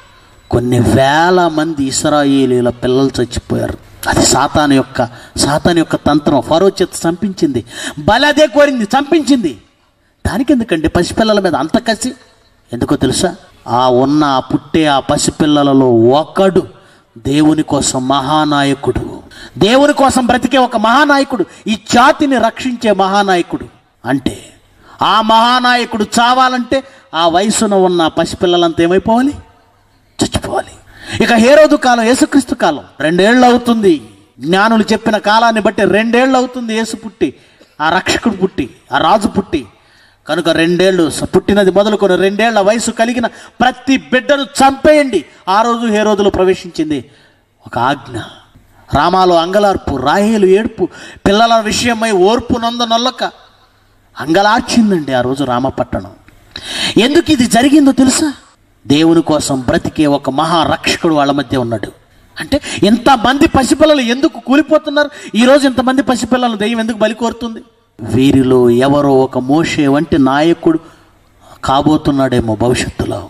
కొన్ని వేల మంది ఇస్రాయేలీల పిల్లలు చచ్చిపోయారు అది సాతాను యొక్క సాతాను యొక్క తంత్రం ఫరో చేత చంపించింది బలి అదే కోరింది చంపించింది దానికి ఎందుకండి పసిపిల్లల మీద అంత కసి ఎందుకో తెలుసా ఆ ఉన్న ఆ పుట్టే ఆ పసిపిల్లలలో ఒకడు దేవుని కోసం మహానాయకుడు దేవుని కోసం బ్రతికే ఒక మహానాయకుడు ఈ జాతిని రక్షించే మహానాయకుడు అంటే ఆ మహానాయకుడు చావాలంటే ఆ వయసున ఉన్న పసిపిల్లలంతా ఏమైపోవాలి చచ్చిపోవాలి ఇక హేరోదు కాలం యేసుక్రీస్తు కాలం రెండేళ్ళు అవుతుంది జ్ఞానులు చెప్పిన కాలాన్ని బట్టి రెండేళ్ళు అవుతుంది యేసు పుట్టి ఆ రక్షకుడు పుట్టి ఆ రాజు పుట్టి కనుక రెండేళ్ళు స- పుట్టినది మొదలుకొని రెండేళ్ల వయసు కలిగిన ప్రతి బిడ్డను చంపేయండి ఆ రోజు హేరోదులో ప్రవేశించింది ఒక ఆజ్ఞ రామాలో అంగలార్పు రాహేలు ఏడుపు పిల్లల విషయమై ఓర్పు నొంద నొల్లక అంగలార్చిందండి ఆ రోజు రామపట్టణం ఎందుకు ఇది జరిగిందో తెలుసా దేవుని కోసం బ్రతికే ఒక మహారక్షకుడు వాళ్ళ మధ్య ఉన్నాడు అంటే ఇంతమంది పసిపిల్లలు ఎందుకు కూలిపోతున్నారు ఈరోజు ఇంతమంది పసిపిల్లలు దెయ్యం ఎందుకు బలి కోరుతుంది వీరిలో ఎవరో ఒక మోషే వంటి నాయకుడు కాబోతున్నాడేమో భవిష్యత్తులో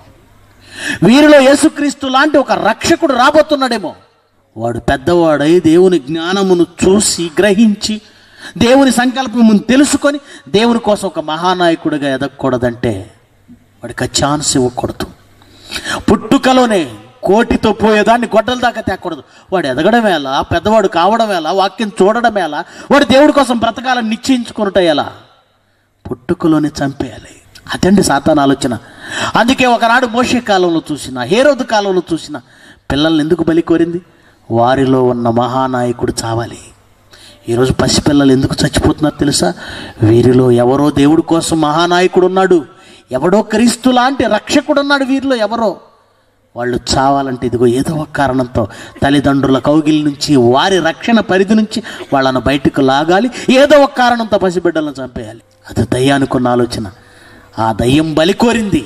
వీరిలో యేసుక్రీస్తు లాంటి ఒక రక్షకుడు రాబోతున్నాడేమో వాడు పెద్దవాడై దేవుని జ్ఞానమును చూసి గ్రహించి దేవుని సంకల్పమును తెలుసుకొని దేవుని కోసం ఒక మహానాయకుడిగా ఎదగకూడదంటే వాడికి ఆ ఛాన్స్ ఇవ్వకూడదు పుట్టుకలోనే కోటితో పోయేదాన్ని గొడ్డల దాకా తేకూడదు వాడు ఎదగడం ఎలా పెద్దవాడు కావడం ఎలా వాక్యం చూడడం ఎలా వాడు దేవుడి కోసం బ్రతకాలని నిశ్చయించుకున్నట ఎలా పుట్టుకలోనే చంపేయాలి అదండి సాతాన్ ఆలోచన అందుకే ఒకనాడు మోషే కాలంలో చూసిన హేరోదు కాలంలో చూసిన పిల్లల్ని ఎందుకు బలి కోరింది వారిలో ఉన్న మహానాయకుడు చావాలి ఈరోజు పసిపిల్లలు ఎందుకు చచ్చిపోతున్నారు తెలుసా వీరిలో ఎవరో దేవుడి కోసం మహానాయకుడు ఉన్నాడు ఎవడో క్రీస్తు లాంటి రక్షకుడు ఉన్నాడు వీరిలో ఎవరో వాళ్ళు చావాలంటే ఇదిగో ఏదో ఒక కారణంతో తల్లిదండ్రుల కౌగిలి నుంచి వారి రక్షణ పరిధి నుంచి వాళ్ళను బయటకు లాగాలి ఏదో ఒక కారణంతో పసిబిడ్డలను చంపేయాలి అది దయ్యానుకున్న ఆలోచన ఆ దయ్యం బలి కోరింది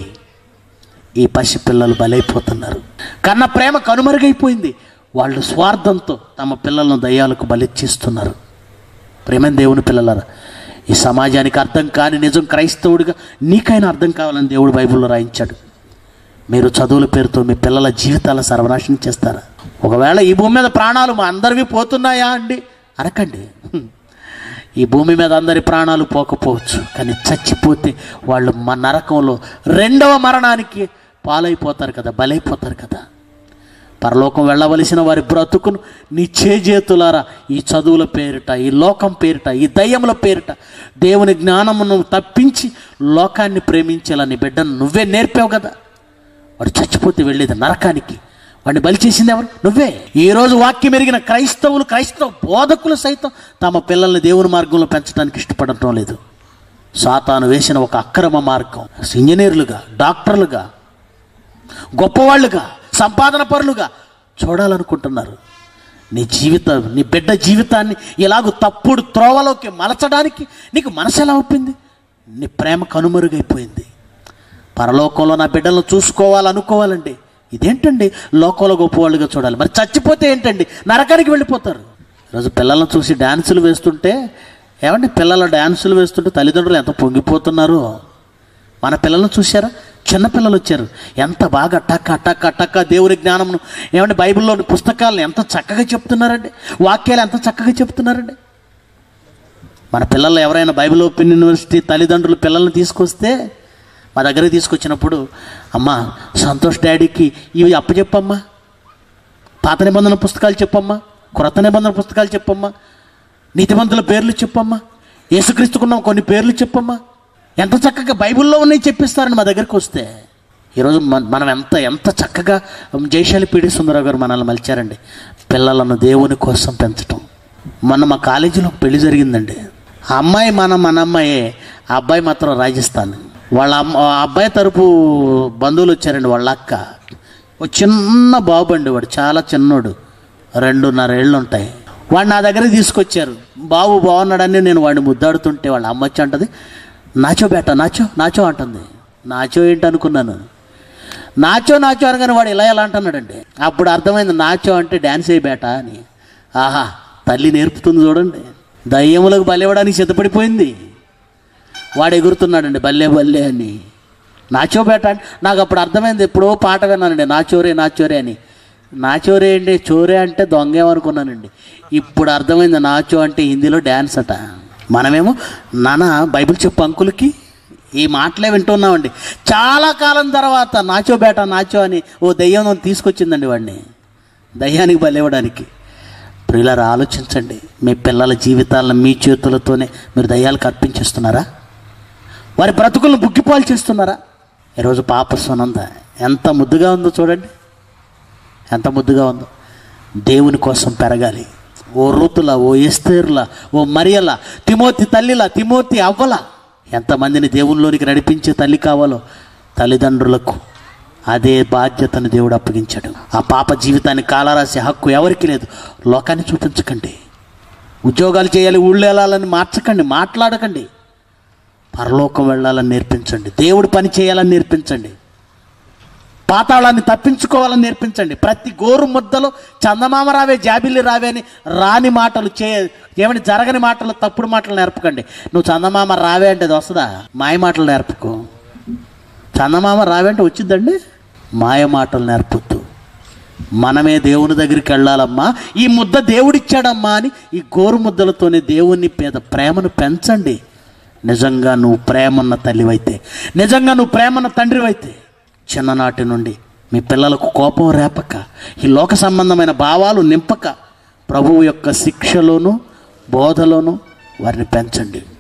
ఈ పసిపిల్లలు బలైపోతున్నారు కన్న ప్రేమ కనుమరుగైపోయింది వాళ్ళు స్వార్థంతో తమ పిల్లలను దయ్యాలకు బలిచ్చిస్తున్నారు ప్రేమైన దేవుని పిల్లలారా ఈ సమాజానికి అర్థం కాని నిజం క్రైస్తవుడిగా నీకైనా అర్థం కావాలని దేవుడు బైబిల్లో రాయించాడు మీరు చదువుల పేరుతో మీ పిల్లల జీవితాల సర్వనాశనం చేస్తారా ఒకవేళ ఈ భూమి మీద ప్రాణాలు మా అందరివి పోతున్నాయా అండి అనకండి హ్మ్. ఈ భూమి మీద అందరి ప్రాణాలు పోకపోవచ్చు కానీ చచ్చిపోతే వాళ్ళు మా నరకంలో రెండవ మరణానికి పాలైపోతారు కదా బలైపోతారు కదా పరలోకం వెళ్ళవలసిన వారి బ్రతుకును నీ చేజేతులారా ఈ చదువుల పేరిట ఈ లోకం పేరిట ఈ దయ్యముల పేరిట దేవుని జ్ఞానమును తప్పించి లోకాన్ని ప్రేమించేలా నీ బిడ్డను నువ్వే నేర్పావు కదా వాడు చచ్చిపోతే వెళ్ళేది నరకానికి వాడిని బలి చేసింది ఎవరు నువ్వే ఈ రోజు వాక్యం ఎరిగిన క్రైస్తవులు క్రైస్తవ బోధకులు సైతం తమ పిల్లల్ని దేవుని మార్గంలో పెంచడానికి ఇష్టపడటం లేదు సాతాను వేసిన ఒక అక్రమ మార్గం ఇంజనీర్లుగా డాక్టర్లుగా గొప్పవాళ్ళుగా సంపాదన పరులుగా చూడాలనుకుంటున్నారు నీ జీవితం నీ బిడ్డ జీవితాన్ని ఇలాగ తప్పుడు త్రోవలోకి మలచడానికి నీకు మనసు ఎలా ఒప్పింది నీ ప్రేమ కనుమరుగైపోయింది పరలోకంలో నా బిడ్డలను చూసుకోవాలనుకోవాలండి ఇదేంటండి లోకంలో గొప్పవాళ్ళుగా చూడాలి మరి చచ్చిపోతే ఏంటండి నరకానికి వెళ్ళిపోతారు ఈరోజు పిల్లలను చూసి డ్యాన్సులు వేస్తుంటే ఏమండి పిల్లల డ్యాన్సులు వేస్తుంటే తల్లిదండ్రులు ఎంత పొంగిపోతున్నారో మన పిల్లలను చూశారా చిన్న పిల్లలు వచ్చారు ఎంత బాగా టక్క టక్క టక్క దేవుని జ్ఞానమును ఏమంటే బైబిల్లోని పుస్తకాలను ఎంత చక్కగా చెప్తున్నారండి వాక్యాలు ఎంత చక్కగా చెప్తున్నారండి మన పిల్లలు ఎవరైనా బైబిల్ ఓపెన్ యూనివర్సిటీ తల్లిదండ్రులు పిల్లల్ని తీసుకొస్తే మా దగ్గరికి తీసుకొచ్చినప్పుడు అమ్మా సంతోష్ డాడీకి ఇవి అప్పచెప్పమ్మా పాత నిబంధన పుస్తకాలు చెప్పమ్మా క్రొత్త నిబంధన పుస్తకాలు చెప్పమ్మా నీతిమంతుల పేర్లు చెప్పమ్మా యేసుక్రీస్తుకున్న కొన్ని పేర్లు చెప్పమ్మా ఎంత చక్కగా బైబిల్లో ఉన్నాయి చెప్పిస్తారని మా దగ్గరికి వస్తే ఈరోజు మన- మనం ఎంత ఎంత చక్కగా జయశాలి పీడి సుందరరావు గారు మనల్ని మలిచారండి పిల్లలను దేవుని కోసం పెంచటం మొన్న మా కాలేజీలో ఒక పెళ్లి జరిగిందండి ఆ అమ్మాయి మన మన అమ్మాయే ఆ అబ్బాయి మాత్రం రాజస్థాన్ వాళ్ళ అమ్మ ఆ అబ్బాయి తరపు బంధువులు వచ్చారండి వాళ్ళ అక్క ఓ చిన్న బాబు అండి వాడు చాలా చిన్నోడు రెండున్నర ఏళ్ళు ఉంటాయి వాడు నా దగ్గరికి తీసుకొచ్చారు బాబు బాగున్నాడని నేను వాడిని ముద్దాడుతుంటే వాళ్ళ అమ్మ వచ్చి అంటది నాచో బేట నాచో నాచో అంటుంది నాచో ఏంటి అనుకున్నాను నాచో నాచో అనగానే వాడు ఇలా ఎలా అంటున్నాడండి అప్పుడు అర్థమైంది నాచో అంటే డ్యాన్స్ అయ్యి బేట అని ఆహా తల్లి నేర్పుతుంది చూడండి దయ్యములకు బలివ్వడానికి సిద్ధపడిపోయింది వాడు ఎగురుతున్నాడండి బల్లే బల్లే అని నాచో బేట అంటే నాకు అప్పుడు అర్థమైంది ఎప్పుడో పాట విన్నానండి నాచోరే నాచోరే అని నాచోరే అండి చోరే అంటే దొంగేమనుకున్నానండి ఇప్పుడు అర్థమైంది నాచో అంటే హిందీలో డ్యాన్స్ అట మనమేమో నాన్న బైబిల్ చెప్పు అంకులకి ఈ మాటలే వింటున్నామండి చాలా కాలం తర్వాత నాచో బేట నాచో అని ఓ దయ్యం నన్ను తీసుకొచ్చిందండి వాడిని దయ్యానికి బలివ్వడానికి ప్రియులారా ఆలోచించండి మీ పిల్లల జీవితాలను మీ చేతులతోనే మీరు దయ్యాలకు అర్పించేస్తున్నారా వారి బ్రతుకులను బుగ్గిపాలు చేస్తున్నారా ఈరోజు పాప సునంద ఎంత ముద్దుగా ఉందో చూడండి ఎంత ముద్దుగా ఉందో దేవుని కోసం పెరగాలి ఓ ఋతుల ఓ ఎస్తేర్ల ఓ మరియల తిమోతి తల్లిలా తిమోతి అవ్వల ఎంతమందిని దేవునిలోనికి నడిపించే తల్లి కావాలో తల్లిదండ్రులకు అదే బాధ్యతను దేవుడు అప్పగించాడు ఆ పాప జీవితాన్ని కాలరాసే హక్కు ఎవరికి లేదు లోకాన్ని చూపించకండి ఉద్యోగాలు చేయాలి ఊళ్ళో వెళ్ళాలని మార్చకండి మాట్లాడకండి పరలోకం వెళ్ళాలని నేర్పించండి దేవుడి పని చేయాలని నేర్పించండి పాతాళాన్ని తప్పించుకోవాలని నేర్పించండి ప్రతి గోరు ముద్దలో చందమామ రావే జాబిల్లి రావే అని రాని మాటలు చే ఏమని జరగని మాటలు తప్పుడు మాటలు నేర్పకండి నువ్వు చందమామ రావే అంటే అది వస్తుందా మాయ మాటలు నేర్పకు చందమామ రావే అంటే వచ్చిందండి మాయ మాటలు నేర్పొద్దు మనమే దేవుని దగ్గరికి వెళ్ళాలమ్మా ఈ ముద్ద దేవుడిచ్చాడమ్మా అని ఈ గోరు ముద్దలతోనే దేవుని మీద ప్రేమను పెంచండి నిజంగా నువ్వు ప్రేమన్న తల్లివైతే నిజంగా నువ్వు ప్రేమన్న తండ్రివైతే చిన్ననాటి నుండి మీ పిల్లలకు కోపం రేపక ఈ లోక సంబంధమైన భావాలు నింపక ప్రభువు యొక్క శిక్షలోను బోధలోను వారిని పెంచండి